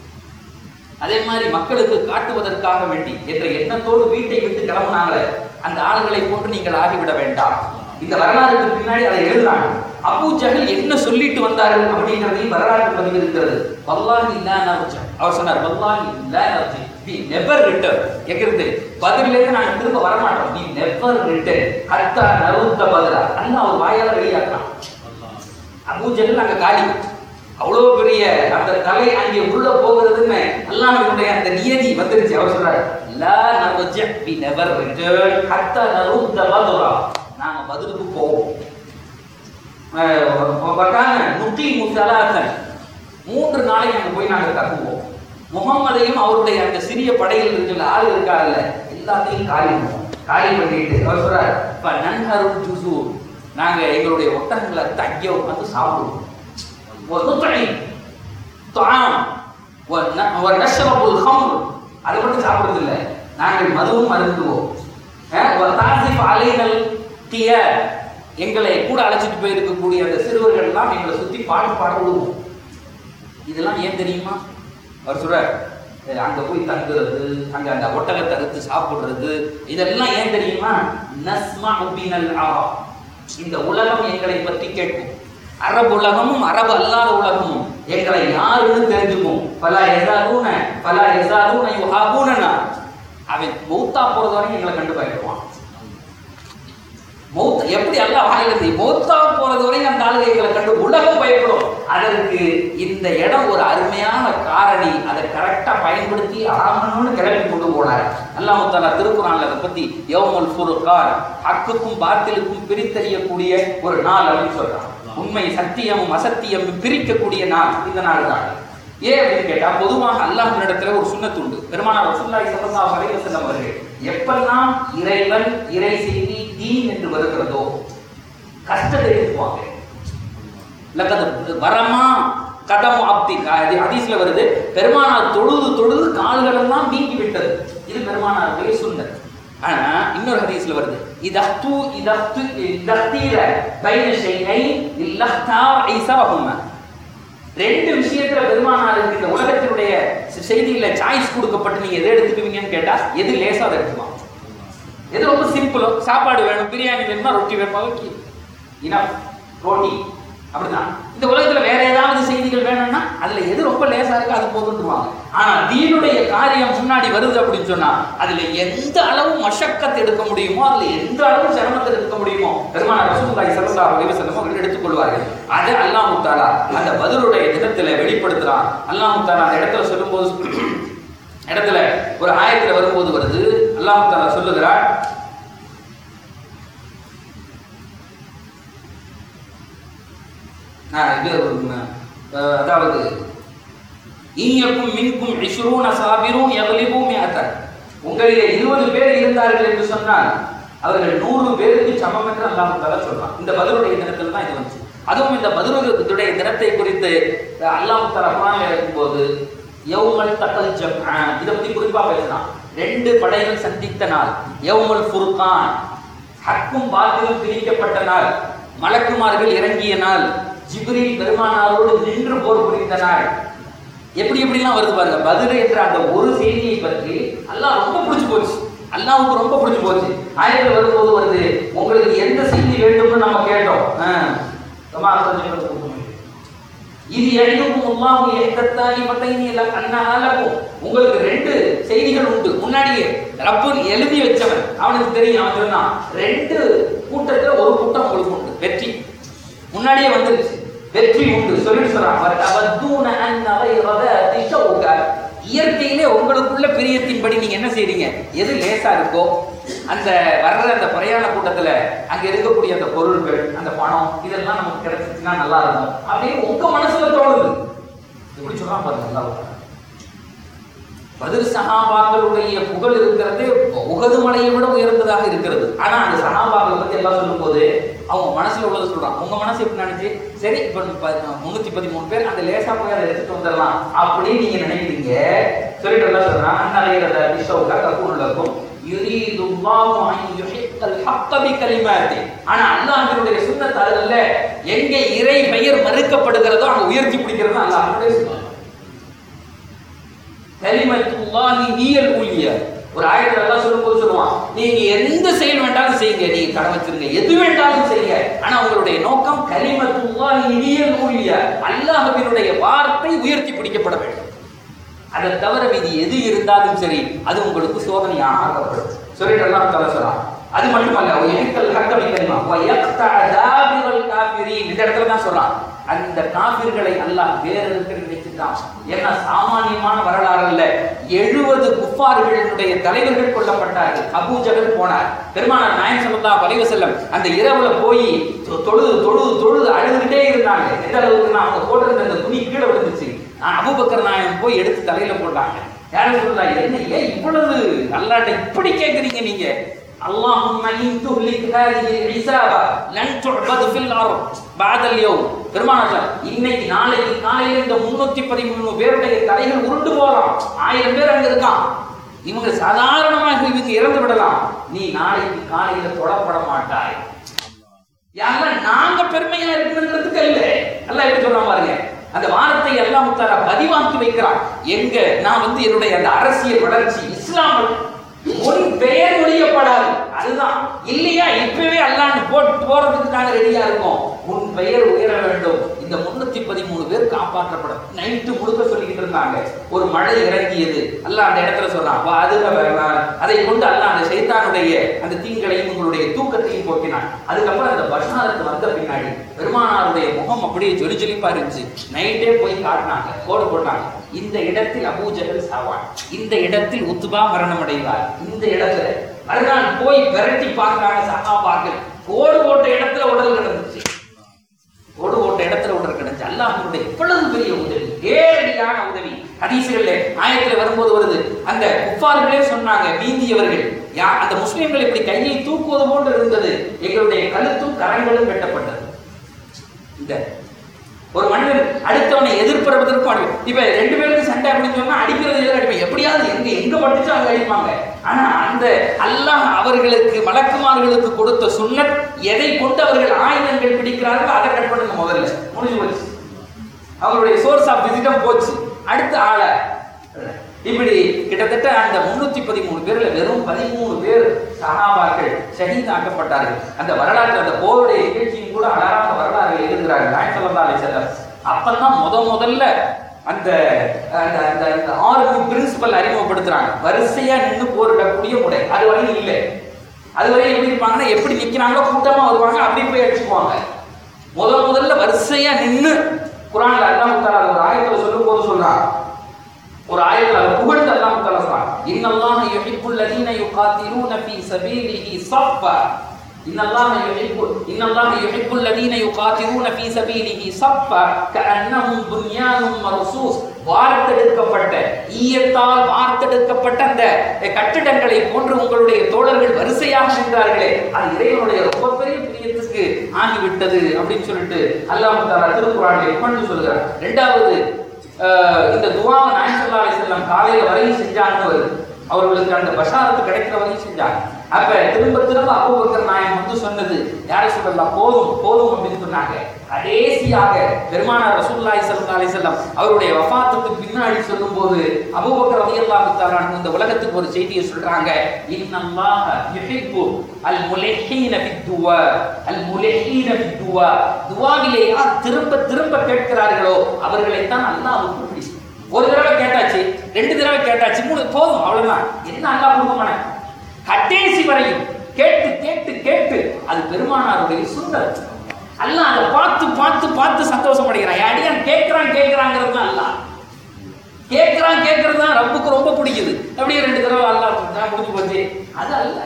அதே மாதிரி மக்களுக்கு காட்டுவதற்காக வேண்டி என்ற எண்ணத்தோடு வீட்டை விட்டு கிளம்புனாங்களே அந்த ஆளுகளை போன்று நீங்கள் ஆகிவிட வேண்டாம் இந்த வரலாறுக்கு பின்னாடி அதை எழுதுறாங்க அபூ ஜஹல் என்ன சொல்லிட்டு வந்தார்கள் அப்படிங்கிறதையும் வரலாற்று பதிவு இருக்கிறது வல்லாஹி இல்லா நர்ஜா அவர் சொன்னார் வல்லாஹி இல்லா நர்ஜி வி நெவர் ரிட்டர்ன் எங்கிறது பதிலிருந்து நாங்க திரும்ப வரமாட்டோம் வி நெவர் ரிட்டர்ன் ஹத்தா நருத்த பதிலா அல்லாஹ் அவர் வாயால வெளியாக்கலாம் அபூ ஜஹல் அங்க காலி அவ்வளவு பெரிய அந்த தலை அங்கே உள்ள போகிறதுன்னு அல்லாஹ்வுடைய அந்த நியதி வந்துருச்சு அவர் சொல்றாரு லா நர்ஜி வி நெவர் ரிட்டர்ன் ஹத்தா நருத்த பதிலா நாங்க பதிலுக்கு போவோம் வக்கான நுக்கி முத்தலாத்தன் மூன்று நாளைக்கு அங்க போய் நாங்க தங்குவோம் முகம்மதையும் அவருடைய அந்த சிறிய படையில் இருக்கிற ஆள் இருக்காருல்ல எல்லாத்தையும் காலி பண்ணுவோம் காலி பண்ணிட்டு அவர் சொல்றாரு இப்ப நன்ஹருள் ஜுசு நாங்க எங்களுடைய ஒட்டகங்களை தங்கிய உட்காந்து சாப்பிடுவோம் ஒரு நுத்தனை தாம் ஒரு நஷரபுல் ஹம்ர் அதை மட்டும் சாப்பிடுறது இல்லை நாங்கள் மதுவும் மருந்துவோம் ஒரு தாசிப் அலைகள் திய எங்களை கூட அழைச்சிட்டு போயிருக்கக்கூடிய அந்த சிறுவர்கள் எல்லாம் எங்களை சுத்தி பாட்டு பாட விடுவோம் இதெல்லாம் ஏன் தெரியுமா அவர் சொல்றார் அஹ் அங்க போய் தங்குறது அங்க அந்த ஒட்டகத்தை அறுத்து சாப்பிடுறது இதெல்லாம் ஏன் தெரியுமா நஸ்மா உபினல் ஆஹா இந்த உலகம் எங்களை பற்றி கேட்கும் அரபு உலகமும் அரபு அல்லாத உலகமும் எங்களை யாருன்னு தெரிஞ்சுக்கும் பல எசாரூன பல எசாரூன யுஹாபூனனா அவன் மௌத்தா போறது வரைக்கும் எங்களை கண்டு பயப்படுவான் மௌத் எப்படி அல்ல வாயிலிருந்து மௌத்தா போறது வரைக்கும் அந்த ஆளுகை எங்களை கண்டு உலகம் பயப்படும் அதற்கு இந்த இடம் ஒரு அருமையான காரணி அதை கரெக்டா பயன்படுத்தி ஆமணும்னு கிளம்பி கொண்டு போனார் அல்லாஹ் தாலா திருக்குறான்ல அதை பத்தி யௌமுல் ஃபுர்கான் ஹக்குக்கும் பாத்திலுக்கும் பிரித்தறியக்கூடிய ஒரு நாள் அப்படின்னு சொல்றான் உண்மை சத்தியமும் அசத்தியமும் பிரிக்கக்கூடிய நாள் இந்த நாள் தான் ஏன் அப்படின்னு கேட்டா பொதுவாக அல்லாஹ்விடத்துல ஒரு சுண்ணத்து உண்டு பெருமானார் ரசூலுல்லாஹி ஸல்லல்லாஹு அலைஹி வஸல்லம் அவர்கள் எப்பெல்லாம் இறைவன் இறை செய்தி தீன் என்று வருகிறதோ கஷ்டத்தை எடுத்துவாங்க லக்கது வரமா கதம் ஆப்தி அது ஹதீஸ்ல வருது பெருமானார் தொழுது தொழுது கால்கள் எல்லாம் நீங்கி விட்டது இது பெருமானாருடைய சுண்ணத் ஆனா இன்னொரு ஹதீஸ்ல வருது இதஹ்து இதஹ்து இதஹ்தீர பைன ஷைஐ இல்லஹ்தா ஈசாஹுமா ரெண்டு விஷயத்துல பெருமானாருக்கு இந்த உலகத்தினுடைய செய்தியில சாய்ஸ் கொடுக்கப்பட்டு நீங்க எதை எடுத்துக்குவீங்கன்னு கேட்டா எது லேசா அதை எடுத்துக்கலாம் எது ரொம்ப சிம்பிளோ சாப்பாடு வேணும் பிரியாணி வேணுமா ரொட்டி வேணுமா ஓகே இனஃப் ரோட்டி அப்படிதான் இந்த உலகத்துல வேற ஏதாவது செய்திகள் வேணும்னா அதுல எது ரொம்ப லேசா இருக்கோ அது போதுன்னுவாங்க ஆனா தீனுடைய காரியம் முன்னாடி வருது அப்படின்னு சொன்னா அதுல எந்த அளவு மஷக்கத்தை எடுக்க முடியுமோ அதுல எந்த அளவு சிரமத்தை எடுக்க முடியுமோ பெருமான ரசூலுல்லாஹி ஸல்லல்லாஹு அலைஹி வஸல்லம் அவர்கள் எடுத்துக்கொள்வார்கள் அதை அல்லாஹ் முத்தாலா அந்த பதிலுடைய தினத்துல வெளிப்படுத்துறான் அல்லாஹ் முத்தாலா அந்த இடத்துல சொல்லும்போது இடத்துல ஒரு ஆயத்துல வரும்போது வருது அல்லாஹ் தாலா சொல்லுகிறார் ஆ, இது அஹ், அதாவது ஈயக்கும் மின்கும் இஷ்ரூன சாபிரும் எவலிபும் மியத்தன் உங்களிலே இருபது பேர் இருந்தார்கள் என்று சொன்னால் அவர்கள் நூறு பேருக்கு சமம் என்று அல்லாஹ் தாலா சொல்றான் இந்த பதிலுடைய தினத்தில் தான் இது வந்துச்சு அதுவும் இந்த பதிலுடைய தினத்தை குறித்து அல்லாஹ் தாலா குரான்ல இருக்கும்போது யௌமல் தக்கல் ஜம் இதை பத்தி குறிப்பா பேசினான் ரெண்டு படைகள் சந்தித்த நாள் யௌமல் ஃபுர்கான் ஹக்கும் பாத்திலும் பிரிக்கப்பட்ட நாள் மலக்குமார்கள் இறங்கிய நாள் ஜிப்ரீல் பெருமானாரோடு நின்று போர் புரிந்த நாள் எப்படி எப்படிலாம் வருது பாருங்க பதில் என்ற அந்த ஒரு செய்தியை பற்றி அல்லாஹ் ரொம்ப பிடிச்சு போச்சு அல்லாஹ்வுக்கு ரொம்ப பிடிச்சு போச்சு ஆயத்தில் வரும்போது வருது உங்களுக்கு எந்த செய்தி வேண்டும்னு நம்ம கேட்டோம் ஆ. கமா கொஞ்சம் கொடுக்கணும். இது எழுதும் அல்லாஹு எக்கத்தாலி மத்தைனி அண்ணாலக்கும் உங்களுக்கு ரெண்டு செய்திகள் உண்டு முன்னாடியே ரப்பு எழுதி வச்சவன் அவனுக்கு தெரியும் அவன் சொன்னான் ரெண்டு கூட்டத்துல ஒரு கூட்டம் உங்களுக்கு உண்டு வெற்றி முன்னாடியே வந்துருச்சு வெற்றி உண்டு சொல்லி சொல்றான் "வ தவத்தூன அன்ன கைரத திஷவுக." இயற்கையிலே உங்களுக்குள்ள பிரியத்தின்படி நீங்க என்ன செய்றீங்க எது லேசா இருக்கோ அந்த வர்ற அந்த பிரயாண கூட்டத்துல அங்க இருக்கக்கூடிய அந்த பொருட்கள் அந்த பணம் இதெல்லாம் நமக்கு கிடைச்சிச்சுன்னா நல்லா இருக்கும் அப்படின்னு உங்க மனசுல தோணுது எப்படி சொல்றான் பாருங்க நல்லா பதில் சகாபாக்களுடைய புகழ் இருக்கிறது உகது மலையை விட உயர்ந்ததாக இருக்கிறது ஆனா அந்த சகாபாக்களை பத்தி எல்லாம் சொல்லும்போது அவங்க மனசுல உள்ளது சொல்றான் உங்க மனசு எப்படி நினைச்சு சரி இப்ப ப- முன்னூத்தி பதிமூணு பேர் அந்த லேசா போய் அதை எடுத்துட்டு வந்துடலாம் அப்படின்னு நீங்க நினைக்கிறீங்க சொல்லிட்டு எல்லாம் சொல்றான் அந்நலையிறத விஷவுல கக்கூருலக்கும் யுரீதுல்லாஹு அன் யுஹிக்கல் ஹக்க பிகலிமாத்தி ஆனா அல்லாஹ்வினுடைய சுன்னத் அதுல எங்க இறை பெயர் மறுக்கப்படுகிறதோ அங்க உயர்த்தி பிடிக்கிறது அல்லாஹ்வுடைய சுன்னத் கலிமத்துல்லாஹி ஹியல் உலியா ஒரு ஆயிரத்துல எல்லாம் சொல்லும்போது சொல்லுவான் நீங்க எந்த செயல் வேண்டாலும் செய்யுங்க நீங்க கடன் வச்சிருங்க எது வேண்டாலும் செய்யுங்க ஆனா உங்களுடைய நோக்கம் கலிமத்துல்லாஹி இனியல் ஊழிய அல்லாஹ்வினுடைய வார்த்தை உயர்த்தி பிடிக்கப்பட வேண்டும் அதை தவிர மீதி எது இருந்தாலும் சரி அது உங்களுக்கு சோதனையாக ஆகப்படும் சொல்லிட்டு எல்லாம் தலை சொல்லலாம் அது மட்டுமல்ல எங்கள் கட்டளை தெரியுமா காபிரீன் இந்த இடத்துல தான் சொல்றான் அந்த காபிர்களை அல்லாஹ் வேற இருக்கிற நினைச்சுட்டான் ஏன்னா சாமானியமான வரலாறு அல்ல எழுபது குஃபார்களினுடைய தலைவர்கள் கொல்லப்பட்டார்கள் அபூ ஜஹல் போனார் பெருமானார் நாயன் ஸல்லல்லாஹு அலைஹி வஸல்லம் அந்த இரவுல போய் தொ- தொழுது தொழுது தொழுது அழுதுகிட்டே இருந்தாங்க எந்த அளவுக்கு அவங்க போட்டிருந்த அந்த துணி கீழே விழுந்துச்சு நான் அபூபக்கர் நாயன் போய் எடுத்து தலையில போட்டாங்க யாரும் சொல்லலாம் என்ன ஏன் இவ்வளவு அல்லாட்ட இப்படி கேக்குறீங்க நீங்க அல்லாஹும்ம இன் துஹ்லிக் ஹாதிஹி இஸாபா லன் துஅபது ஃபில் அர்த் பஅதல் யௌம் பெருமானார் இன்னைக்கு நாளைக்கு காலையில இந்த 313 பேருடைய தலைகள் உருண்டு போகலாம் ஆயிரம் பேர் அங்க இருக்கான் இவங்க சாதாரணமாக இவங்க இறந்து விடலாம் நீ நாளைக்கு காலையில தொடப்பட மாட்டாய் யாரெல்லாம் நாங்க பெருமையா இருக்கணுங்கிறதுக்கு இல்ல எல்லாம் எப்படி சொல்றான் பாருங்க அந்த வானத்தை எல்லாம் முத்தாரா பதிவாக்கி வைக்கிறான் எங்க நான் வந்து என்னுடைய அந்த அரசியல் வளர்ச்சி இஸ்லாம் உன் பெயர் ஒழியப்படாது அதுதான் இல்லையா இப்பவே அல்லான்னு போட்டு போறதுக்கு நாங்க ரெடியா இருக்கோம் உன் பெயர் உயர வேண்டும் இந்த முன்னூத்தி பதிமூணு பேர் காப்பாற்றப்படும் நைட்டு முழுக்க சொல்லிக்கிட்டு இருந்தாங்க ஒரு மழை இறங்கியது அல்லாஹ் அந்த இடத்துல சொன்னான் வா அதுக வேணாம் அதை கொண்டு அல்லாஹ் அந்த சைத்தானுடைய அந்த தீங்களையும் உங்களுடைய தூக்கத்தையும் போக்கினான் அதுக்கப்புறம் அந்த பஷாரத்து வந்த பின்னாடி பெருமானாருடைய முகம் அப்படியே ஜொலி ஜொலிப்பா இருந்துச்சு நைட்டே போய் காட்டினாங்க கோடு போட்டாங்க இந்த இடத்தில் அபூஜகல் சாவான் இந்த இடத்தில் உத்துபா மரணம் அடைவார் இந்த இடத்துல மறுநாள் போய் விரட்டி பார்க்கறாங்க சகாபாக்கள் கோடு போட்ட இடத்துல உடல் கிடந்துச்சு ஓடு ஓட்ட இடத்துல உடல் கிடந்துச்சு அல்லாஹ்வுடைய எவ்வளவு பெரிய உதவி நேரடியான உதவி ஹதீசுகள்ல ஆயத்துல வரும்போது வருது அந்த குஃபார்களே சொன்னாங்க மீந்தியவர்கள் யா அந்த முஸ்லிம்கள் இப்படி கையை தூக்குவது போன்று இருந்தது எங்களுடைய கழுத்தும் கரங்களும் வெட்டப்பட்டது இந்த ஒரு மனிதன் அடுத்தவனை எதிர்ப்புறவதற்கும் அடி இப்ப ரெண்டு பேருக்கு சண்டை அப்படின்னு சொன்னா அடிக்கிறது எதிர அடிப்பேன் எப்படியாவது எங்க எங்க பட்டுச்சோ அங்க அடிப்பாங்க ஆனா அந்த அல்லாஹ் அவர்களுக்கு மலக்குமார்களுக்கு கொடுத்த சுன்னத் எதை கொண்டு அவர்கள் ஆயுதங்கள் பிடிக்கிறார்கள் அதை கட் பண்ணுங்க முதல்ல முடிஞ்சு போச்சு அவருடைய சோர்ஸ் ஆஃப் விசிட்டம் போச்சு அடுத்த ஆளை இப்படி கிட்டத்தட்ட அந்த முன்னூத்தி பதிமூணு பேர்ல வெறும் பதிமூணு பேர் சஹாபாக்கள் ஷஹீதாக்கப்பட்டார்கள் அந்த வரலாற்று அந்த போருடைய நிகழ்ச்சியும் கூட அழகான வரலாறு எழுதுகிறார்கள் நாயசல்லா அலிசல்லம் அப்பதான் முத முதல்ல அந்த அந்த அந்த அந்த ஆர்மி பிரின்சிபல் அறிமுகப்படுத்துறாங்க வரிசையா நின்று போரிடக்கூடிய முறை அது வரையும் இல்லை அது வரையும் எப்படி இருப்பாங்கன்னா எப்படி நிக்கிறாங்களோ கூட்டமா வருவாங்க அப்படி போய் அடிச்சுக்குவாங்க முத முதல்ல வரிசையா நின்னு குரான்ல அல்லாஹ் தஆலா ஒரு ஆயத்துல சொல்லும்போது சொல்றான் ஒரு ஆயத்துல அவர் புகழ்ந்து அல்லாஹ் தஆலா சொல்றான் இன்னல்லாஹ யுஹிப்புல் லதீன யுகாத்திலூன ஃபீ சபீலிஹி ஸஃபா இன்னல்லாஹ யுஹிப்பு இன்னல்லாஹ யுஹிப்புல் லதீன யுகாத்திலூன ஃபீ சபீலிஹி ஸஃபா கஅன்னஹும் புன்யானும் மர்சூஸ் வார்த்தெடுக்கப்பட்ட ஈயத்தால் வார்த்தெடுக்கப்பட்ட அந்த கட்டிடங்களை போன்று உங்களுடைய தோழர்கள் வரிசையாக நின்றார்களே அது இறைவனுடைய ரொம்ப பெரிய பிரியத்துக்கு ஆகிவிட்டது அப்படின்னு சொல்லிட்டு அல்லாஹ் தாலா திருக்குறானிலே புகழ்ந்து சொல்கிறார் ரெண்டாவது ஆஹ் இந்த துவாவை நாயகம் ஸல்லல்லாஹு அலைஹி வஸல்லம் காலையில வரையும் செஞ்சாங்கன்னு வருது அவர்களுக்கு அந்த பஷாரத்து கிடைக்கிற வரையும் செஞ்சாங்க அப்ப திரும்ப திரும்ப அபூபக்கர் நாயகம் வந்து சொன்னது யாரை சொல்லலாம் போதும் போதும் அப்படின்னு சொன்னாங்க கடைசியாக பெருமானார் ரசூலுல்லாஹி ஸல்லல்லாஹு அலைஹி வஸல்லம் அவருடைய வஃபாத்துக்கு பின்னாடி சொல்லும்போது அபூபக்கர் ரலியல்லாஹு தஆலா அன்ஹு இந்த உலகத்துக்கு ஒரு செய்தியை சொல்றாங்க இன்னல்லாஹ யுஹிப்பு அல் முலஹீன பித்துவா அல் முலஹீன பித்துவா துவாவிலே யார் திரும்ப திரும்ப கேட்கிறார்களோ அவர்களை தான் அல்லாஹ்வுக்கு பிடிக்கும் ஒரு தடவை கேட்டாச்சு ரெண்டு தடவை கேட்டாச்சு மூணு போதும் அவ்வளவுதான் என்ன அல்லாஹ் கொடுக்க மாட்டேன் கடைசி வரையும் கேட்டு கேட்டு கேட்டு அது பெருமானாருடைய சுந்தர் அல்லாஹ் அதை பார்த்து பார்த்து பார்த்து சந்தோஷம் அடைகிறான் என் அடியான் கேட்கிறான் கேட்கிறாங்கிறது தான் அல்லாஹ் கேட்கிறான் கேட்கறது தான் ரப்புக்கு ரொம்ப பிடிக்குது அப்படியே ரெண்டு தடவை அல்லாஹ் நான் முடிஞ்சு போச்சு அது அல்ல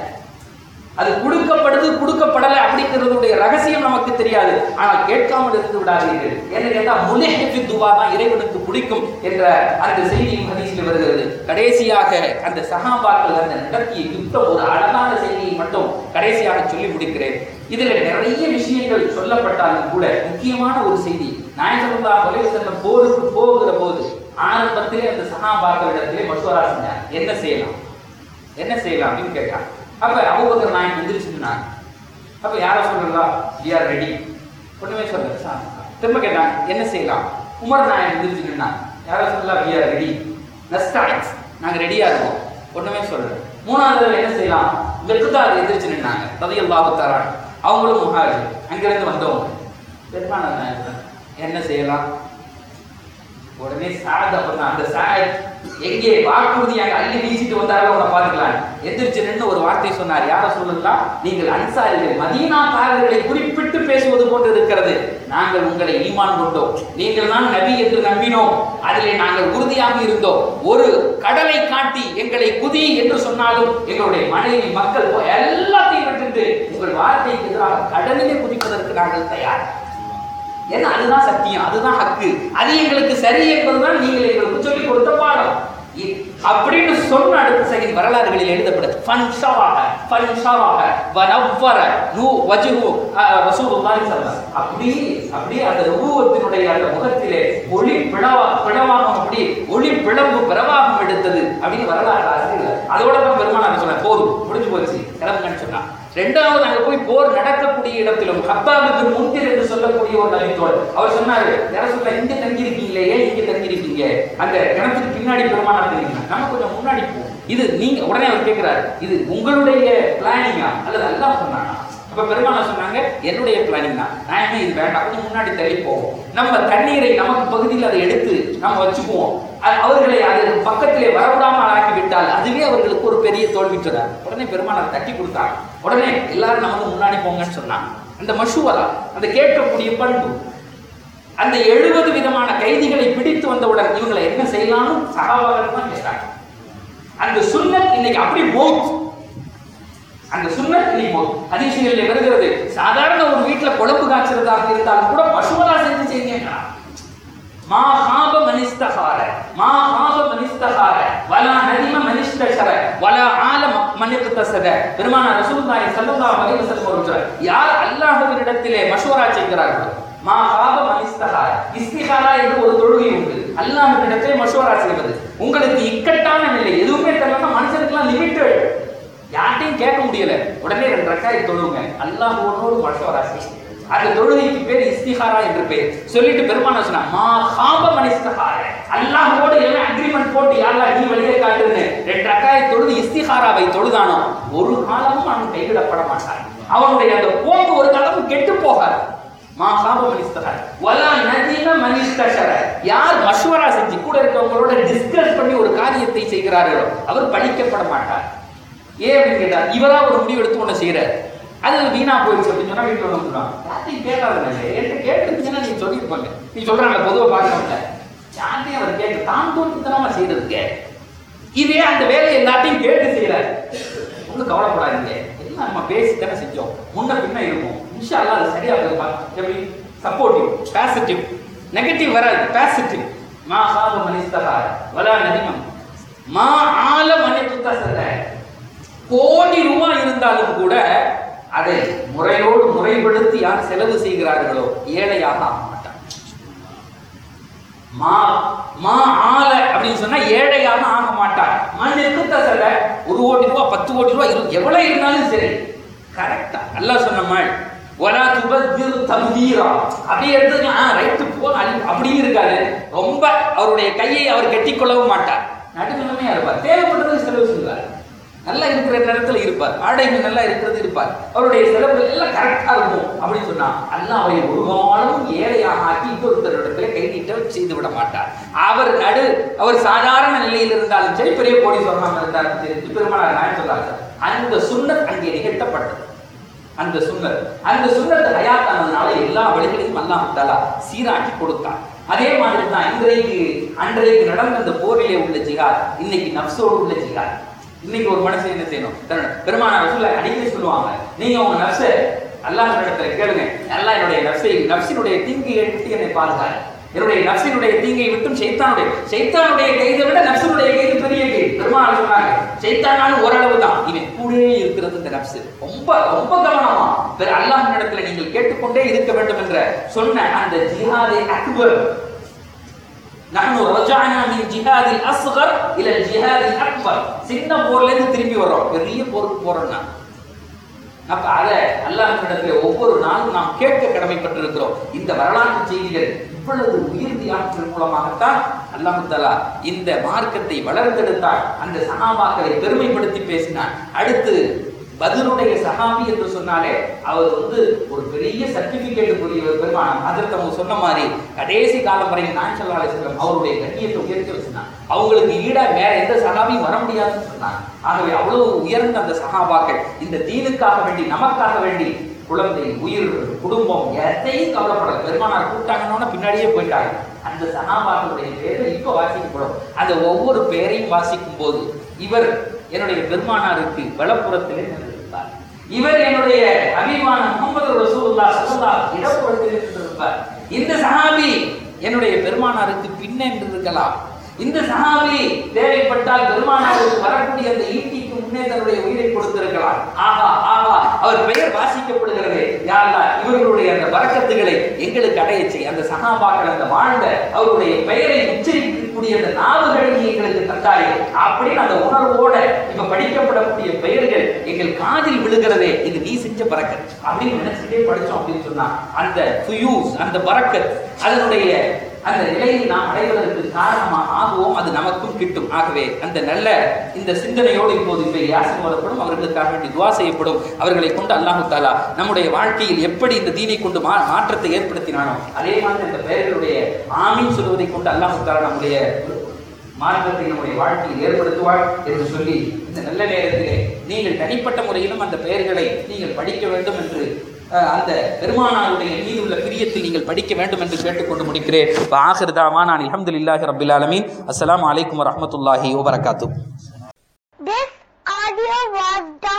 அது கொடுக்கப்படுது கொடுக்கப்படலை அப்படிங்கிறதுடைய ரகசியம் நமக்கு தெரியாது ஆனால் கேட்காமல் இருந்து விடாதீர்கள் என்ன கேட்டா முலேஹி துவா தான் இறைவனுக்கு பிடிக்கும் என்ற அந்த செய்தியும் ஹதீஸில் வருகிறது கடைசியாக அந்த சஹாபாக்கள் அந்த நடத்திய யுத்தம் ஒரு அழகான செய்தியை மட்டும் கடைசியாக சொல்லி முடிக்கிறேன் இதுல நிறைய விஷயங்கள் சொல்லப்பட்டாலும் கூட முக்கியமான ஒரு செய்தி நாயகமுல்லா கொலை சென்ற போருக்கு போகிற போது ஆரம்பத்திலே அந்த சஹாபாக்களிடத்திலே மசோரா செஞ்சாங்க என்ன செய்யலாம் என்ன செய்யலாம் அப்படின்னு கேட்டாங்க அப்ப அபூபக்கர் நாயன் எந்திரிச்சுனாங்க அப்ப யார சொல்றா வி ஆர் ரெடி ஒண்ணுமே சொல்ல சார் திரும்ப கேட்டாங்க என்ன செய்யலாம் உமர் நாயன் எந்திரிச்சு நின்னாங்க யார சொல்லலாம் வி ஆர் ரெடி நஸ்டாய்ஸ் நாங்க ரெடியா இருக்கோம் ஒண்ணுமே சொல்லல மூணாவது தடவை என்ன செய்யலாம் வெக்குதார் எதிர்த்து நின்னாங்க ரதியல்லாஹு தஆலா அவங்களும் முஹாஜிர் அங்கிருந்து வந்தவங்க பெருமானார் நாயகம் என்ன செய்யலாம் உடனே சாத் அப்படின்னா அந்த சாத் எங்கே வாக்குறுதியாக அள்ளி வீசிட்டு வந்தாரோ அவனை பார்த்துக்கலாம் எந்திரிச்சு நின்று ஒரு வார்த்தை சொன்னார் யார சொல்லலாம் நீங்கள் அன்சாரிகள் மதீனாக்காரர்களை குறிப்பிட்டு பேசுவது போன்று இருக்கிறது நாங்கள் உங்களை ஈமான் கொண்டோம் நீங்கள் தான் நபி என்று நம்பினோம் அதிலே நாங்கள் உறுதியாக இருந்தோம் ஒரு கடலை காட்டி எங்களை குதி என்று சொன்னாலும் எங்களுடைய மனைவி மக்கள் எல்லாத்தையும் விட்டுட்டு உங்கள் வார்த்தைக்கு எதிராக கடலிலே குதிப்பதற்கு நாங்கள் தயார் ஏன்னா அதுதான் சத்தியம் அதுதான் ஹக்கு அது எங்களுக்கு சரி என்பதுதான் நீங்கள் எங்களுக்கு சொல்லிக் கொடுத்த பாடம் இ- அப்படின்னு சொன்ன அடுத்த செகண்ட் வரலாறுகளில் எழுதப்படுது ஃபன்ஷராக ஃபன்ஷராக வனவ்வர நூ வஜ்ஹு அஹ், ரசூலுல்லாஹி ஸல்லல்லாஹு அப்படி அப்படியே அந்த நுபுவத்தினுடைய அந்த முகத்திலே ஒளி பிளவா பிளவாகம் அப்படி ஒளி பிளம்பு பிரவாகம் எடுத்தது அப்படின்னு வரலாறு ஆசிரியர் அதோட தான் பெருமானார் சொன்னார் போதும் முடிஞ்சு போச்சு கிளம்புங்கன்னு சொன்னா ரெண்டாவது அங்க போய் போர் நடக்கக்கூடிய இடத்திலும் ஹப்பாபுக்கு முந்திர் என்று சொல்லக்கூடிய ஒரு நபித்தோடு அவர் சொன்னாரு யார சொல்ல இங்க தங்கி இருக்கீங்களே ஏன் இங்க தங்கி இருக்கீங்க அந்த கிணத்துக்கு பின்னாடி பெருமானார் தெரியுங்க நம்ம கொஞ்சம் முன்னாடி போ இது நீங்க உடனே அவர் கேட்கிறாரு இது உங்களுடைய பிளானிங்கா அல்லது அல்லாஹ் சொன்னானா அப்ப பெருமானார் சொன்னாங்க என்னுடைய பிளானிங் தான் நான் என்ன இது வேண்டாம் கொஞ்சம் முன்னாடி தள்ளி போவோம் நம்ம தண்ணீரை நமக்கு பகுதியில் அதை எடுத்து நம்ம வச்சுக்குவோம் அ- அவர்களை அது பக்கத்திலே வரவிடாமல் ஆக்கி விட்டால் அதுவே அவர்களுக்கு ஒரு பெரிய தோல்வி சொன்னார் உடனே பெருமானார் தட்டி கொடுத்தாங்க உடனே எல்லாரும் நமக்கு முன்னாடி போங்கன்னு சொன்னாங்க அந்த மஷூவரா அந்த கேட்கக்கூடிய பண்பு அந்த எழுபது விதமான கைதிகளை பிடித்து வந்தவுடன் இவங்களை என்ன செய்யலாம்னு சகாபாக்கள் தான் கேட்டாங்க அந்த சுன்னத் இன்னைக்கு அப்படி மௌத் அந்த சுன்னத் இன்னைக்கு மௌத் ஹதீசுகளில் வருகிறது சாதாரண ஒரு வீட்டுல குழம்பு காய்ச்சறதாக இருந்தாலும் கூட மஷூரா செஞ்சு செய்யுங்க மா ஹாப மனிஸ்தகார மா ஹாப மனிஸ்தகார வலா நதிம மனிஸ்தஷர வலா ஆல மனிக்தசத பெருமானார் ரசூலுல்லாஹி ஸல்லல்லாஹு அலைஹி வஸல்லம் அவர்கள் யார் அல்லாஹ்வினிடத்திலே மஷூரா செய்கிறார்களோ மா ஹாப மனிஸ்தகார இஸ்திகாரா என்று ஒரு தொழுகை உண்டு அல்லாஹ்வினிடத்திலே மஷூரா செய்வது உங்களுக்கு இக்கட்டான நிலை எதுவுமே தெரியலன்னா மனுஷனுக்குலாம் லிமிட்டட் யார்ட்டையும் கேட்க முடியல உடனே ரெண்டு ரக்காய் தொழுவுங்க அல்லாஹ்வோடு மஷூரா செய்யுங்க அந்த தொழுகைக்கு பேர் இஸ்திகாரா என்று பேர் சொல்லிட்டு பெருமான சொன்னா மா ஹாப மனிஸ்தகார அல்லாஹ்வோடு எல்லாம் அக்ரிமெண்ட் போட்டு யாரெல்லாம் நீ வழியே காட்டுன்னு ரெண்டு ரக்காய் தொழுது இஸ்திகாராவை தொழுதானோ ஒரு காலமும் அவன் கைவிடப்பட மாட்டான் அவனுடைய அந்த போக்கு ஒரு காலமும் கெட்டு போகாது மா ஹாப மனிஸ்தகார வலா நதீன மனிஸ்தஷர யார் மஷ்வரா செஞ்சு கூட இருக்கவங்களோட டிஸ்கஸ் பண்ணி ஒரு காரியத்தை செய்கிறார்களோ அவர் பழிக்கப்பட மாட்டார் ஏன் அப்படின்னு கேட்டா இவரா ஒரு முடிவு எடுத்து ஒண்ணு செய்யறாரு அது வீணா போயிடுச்சு அப்படின்னு சொன்னா வீட்டுல வந்து சொல்லுவாங்க யார்ட்டையும் கேட்காதுங்க என்கிட்ட கேட்டிருந்தீங்கன்னா நீ சொல்லியிருப்பாங்க நீ சொல்றாங்க பொதுவா பார்க்கணும்ல யார்ட்டையும் அவர் கேட்க தான் தோன்றித்தனமா செய்யறதுக்கு இதே அந்த வேலையை எல்லாத்தையும் கேட்டு செய்யறாரு ஒன்றும் கவலைப்படாதீங்க எல்லாம் நம்ம பேசி தானே செஞ்சோம் முன்ன பின்ன இருக்கும் இன்ஷா அல்லாஹ் அது சரியா இருப்பாங்க எப்படி சப்போர்ட்டிவ் பாசிட்டிவ் நெகட்டிவ் வராது பாசிட்டிவ் மா ஹாப மனிஸ்தகார வலா நதிமம் மா ஆல மனித்துத்தசத கோடி ரூபாய் இருந்தாலும் கூட அதை முறையோடு முறைப்படுத்தி யார் செலவு செய்கிறார்களோ ஏழையாக ஆக மாட்டான் மா மா ஆல அப்படின்னு சொன்னா ஏழையாக ஆக மாட்டான் மண்ணிற்கு தசல ஒரு கோடி ரூபாய் பத்து கோடி ரூபாய் இரு- எவ்வளவு இருந்தாலும் சரி கரெக்டா அல்லாஹ் சொன்ன மாதிரி வலா துபத்திரு தம்பீரா அப்படியே எடுத்துக்கலாம் ரைட்டு போகலாம் அப்படின்னு இருக்காது ரொம்ப அவருடைய கையை அவர் கட்டிக்கொள்ளவும் மாட்டார் நடுநிலைமையா இருப்பார் தேவைப்படுறது செலவு செய்வார் நல்லா இருக்கிற நேரத்துல இருப்பார் ஆடைகள் நல்லா இருக்கிறது இருப்பார் அவருடைய செலவுகள் எல்லாம் கரெக்டா இருக்கும் அப்படின்னு சொன்னா அல்லாஹ் அவரை ஒரு காலமும் ஏழையாக ஆக்கி இன்னொருத்தரிடத்துல கை நீட்ட செய்து விட மாட்டார் அவர் நடு அவர் சாதாரண நிலையில் இருந்தாலும் சரி பெரிய கோடீஸ்வரனாக இருந்தாலும் சரி பெருமானார் நாயன் சொல்றாங்க அந்த சுண்ணத் அங்கே நிகழ்த்தப்பட்டது அந்த சுன்னத் அந்த சுன்னத் ஹயாத்தானதுனால எல்லா வழிகளையும் அல்லாஹ் தஆலா சீராக்கி கொடுத்தான் அதே மாதிரி தான் இன்றைக்கு அன்றைக்கு நடந்த அந்த போரிலே உள்ள ஜிஹாத் இன்னைக்கு நப்சோடு உள்ள ஜிஹாத் இன்னைக்கு ஒரு மனுஷன் என்ன செய்யணும் தன்னோட பெருமானார் ரசூலை அடிக்கடி சொல்லுவாங்க நீங்க உங்க நப்சை அல்லாஹ் இடத்துல கேளுங்க அல்லாஹ் என்னுடைய நப்சை நப்சினுடைய தீங்கை விட்டு என்னை பாருங்க என்னுடைய நப்சினுடைய தீங்கை விட்டும் சைத்தானுடைய சைத்தானுடைய கைதை விட நப்சினுடைய கைது பெரிய கை பெருமாள் சொன்னாங்க சைத்தானாலும் ஓரளவு தான் இவன் கூடவே இருக்கிறது இந்த நப்சு ரொம்ப ரொம்ப கவனமா பிற அல்லாஹ் இடத்துல நீங்கள் கேட்டுக்கொண்டே இருக்க வேண்டும் என்ற சொன்ன அந்த ஜிஹாதை அக்பர் நஹ்னு ரஜஅனா மின் ஜிஹாதில் அஸ்கர் இல ஜிஹாதில் அக்பர் சின்ன போர்ல இருந்து திரும்பி வரோம் பெரிய போருக்கு போறோம்னா அப்ப அதை அல்லாஹ்விடத்தில் ஒவ்வொரு நாளும் நாம் கேட்க கடமைப்பட்டிருக்கிறோம் இந்த வரலாற்று செய்திகள் இவ்வளவு உயிர்த்தியானத்தின் மூலமாகத்தான் அல்லாஹு தஆலா இந்த மார்க்கத்தை வளர்த்தெடுத்தார் அந்த சஹாபாக்களை பெருமைப்படுத்தி பேசினார் அடுத்து பதிலுடைய சஹாபி என்று சொன்னாலே அவர் வந்து ஒரு பெரிய சர்டிபிகேட் புரியவர் பெருமானம் அதற்கு அவங்க சொன்ன மாதிரி கடைசி காலம் வரை நான் சொல்லா செல்லம் அவருடைய கண்ணியத்தை உயர்த்தி வச்சிருந்தாங்க அவங்களுக்கு ஈடா வேற எந்த சஹாபியும் வர முடியாதுன்னு சொன்னாங்க ஆகவே அவ்வளவு உயர்ந்த அந்த சஹாபாக்கள் இந்த தீனுக்காக வேண்டி நமக்காக வேண்டி குழந்தை உயிர் குடும்பம் எதையும் கவலைப்படல பெருமானார் கூட்டாங்கன்னு பின்னாடியே போயிட்டாங்க அந்த சகாபாக்களுடைய பேர்கள் இப்ப வாசிக்கப்படும் அந்த ஒவ்வொரு பேரையும் வாசிக்கும் போது இவர் என்னுடைய பெருமானாருக்கு வலப்புறத்திலே நின்றிருப்பார் இவர் என்னுடைய அபிமான முகமது ரசூலுல்லா சல்லா இடப்புறத்திலே நின்றிருப்பார் இந்த சஹாபி என்னுடைய பெருமானாருக்கு பின்னே நின்றிருக்கலாம் இந்த சஹாபி தேவைப்பட்டால் பெருமானாருக்கு வரக்கூடிய அந்த ஈட்டிக்கு முன்னே தன்னுடைய உயிரை கொடுத்திருக்கலாம் ஆஹா ஆஹா அவர் பெயர் வாசிக்கப்படுகிறது யாரா இவர்களுடைய அந்த வரக்கத்துகளை எங்களுக்கு அடைய செய் அந்த சகாபாக்கள் அந்த வாழ்ந்த அவருடைய பெயரை உச்சரிக்கக்கூடிய அந்த நாவுகளை நீ எங்களுக்கு தந்தாயே அப்படின்னு அந்த உணர்வோட இப்ப படிக்கப்படக்கூடிய பெயர்கள் எங்கள் காதில் விழுகிறதே இது நீ செஞ்ச பறக்கத் அப்படின்னு நினைச்சுட்டே படிச்சோம் அப்படின்னு சொன்னா அந்த ஃபுயூஸ் அந்த பறக்கத் அதனுடைய அந்த நிலையை நாம் அடைவதற்கு காரணமாக ஆகுவோம் அது நமக்கும் கிட்டும் ஆகவே அந்த நல்ல இந்த சிந்தனையோடு இப்போது இவை யாசம் வரப்படும் அவர்களுக்காக வேண்டி துவா செய்யப்படும் அவர்களை கொண்டு அல்லாஹு தாலா நம்முடைய வாழ்க்கையில் எப்படி இந்த தீனை கொண்டு மா மாற்றத்தை ஏற்படுத்தினானோ அதே மாதிரி அந்த பெயர்களுடைய ஆமீன் சொல்வதை கொண்டு அல்லாஹு தாலா நம்முடைய மாற்றத்தை நம்முடைய வாழ்க்கையில் ஏற்படுத்துவாள் என்று சொல்லி இந்த நல்ல நேரத்திலே நீங்கள் தனிப்பட்ட முறையிலும் அந்த பெயர்களை நீங்கள் படிக்க வேண்டும் என்று அஹ், அந்த பெருமானாருடைய மீது உள்ள பிரியத்தில் நீங்கள் படிக்க வேண்டும் என்று கேட்டுக்கொண்டு முடிக்கிறேன் ஆஹிர் தாமா நான் அல்ஹம்துலில்லாஹி ரபில் ஆலமீன் அஸ்ஸலாமு அலைக்கும் வரஹ்மத்துல்லாஹி வபரகாத்து This audio was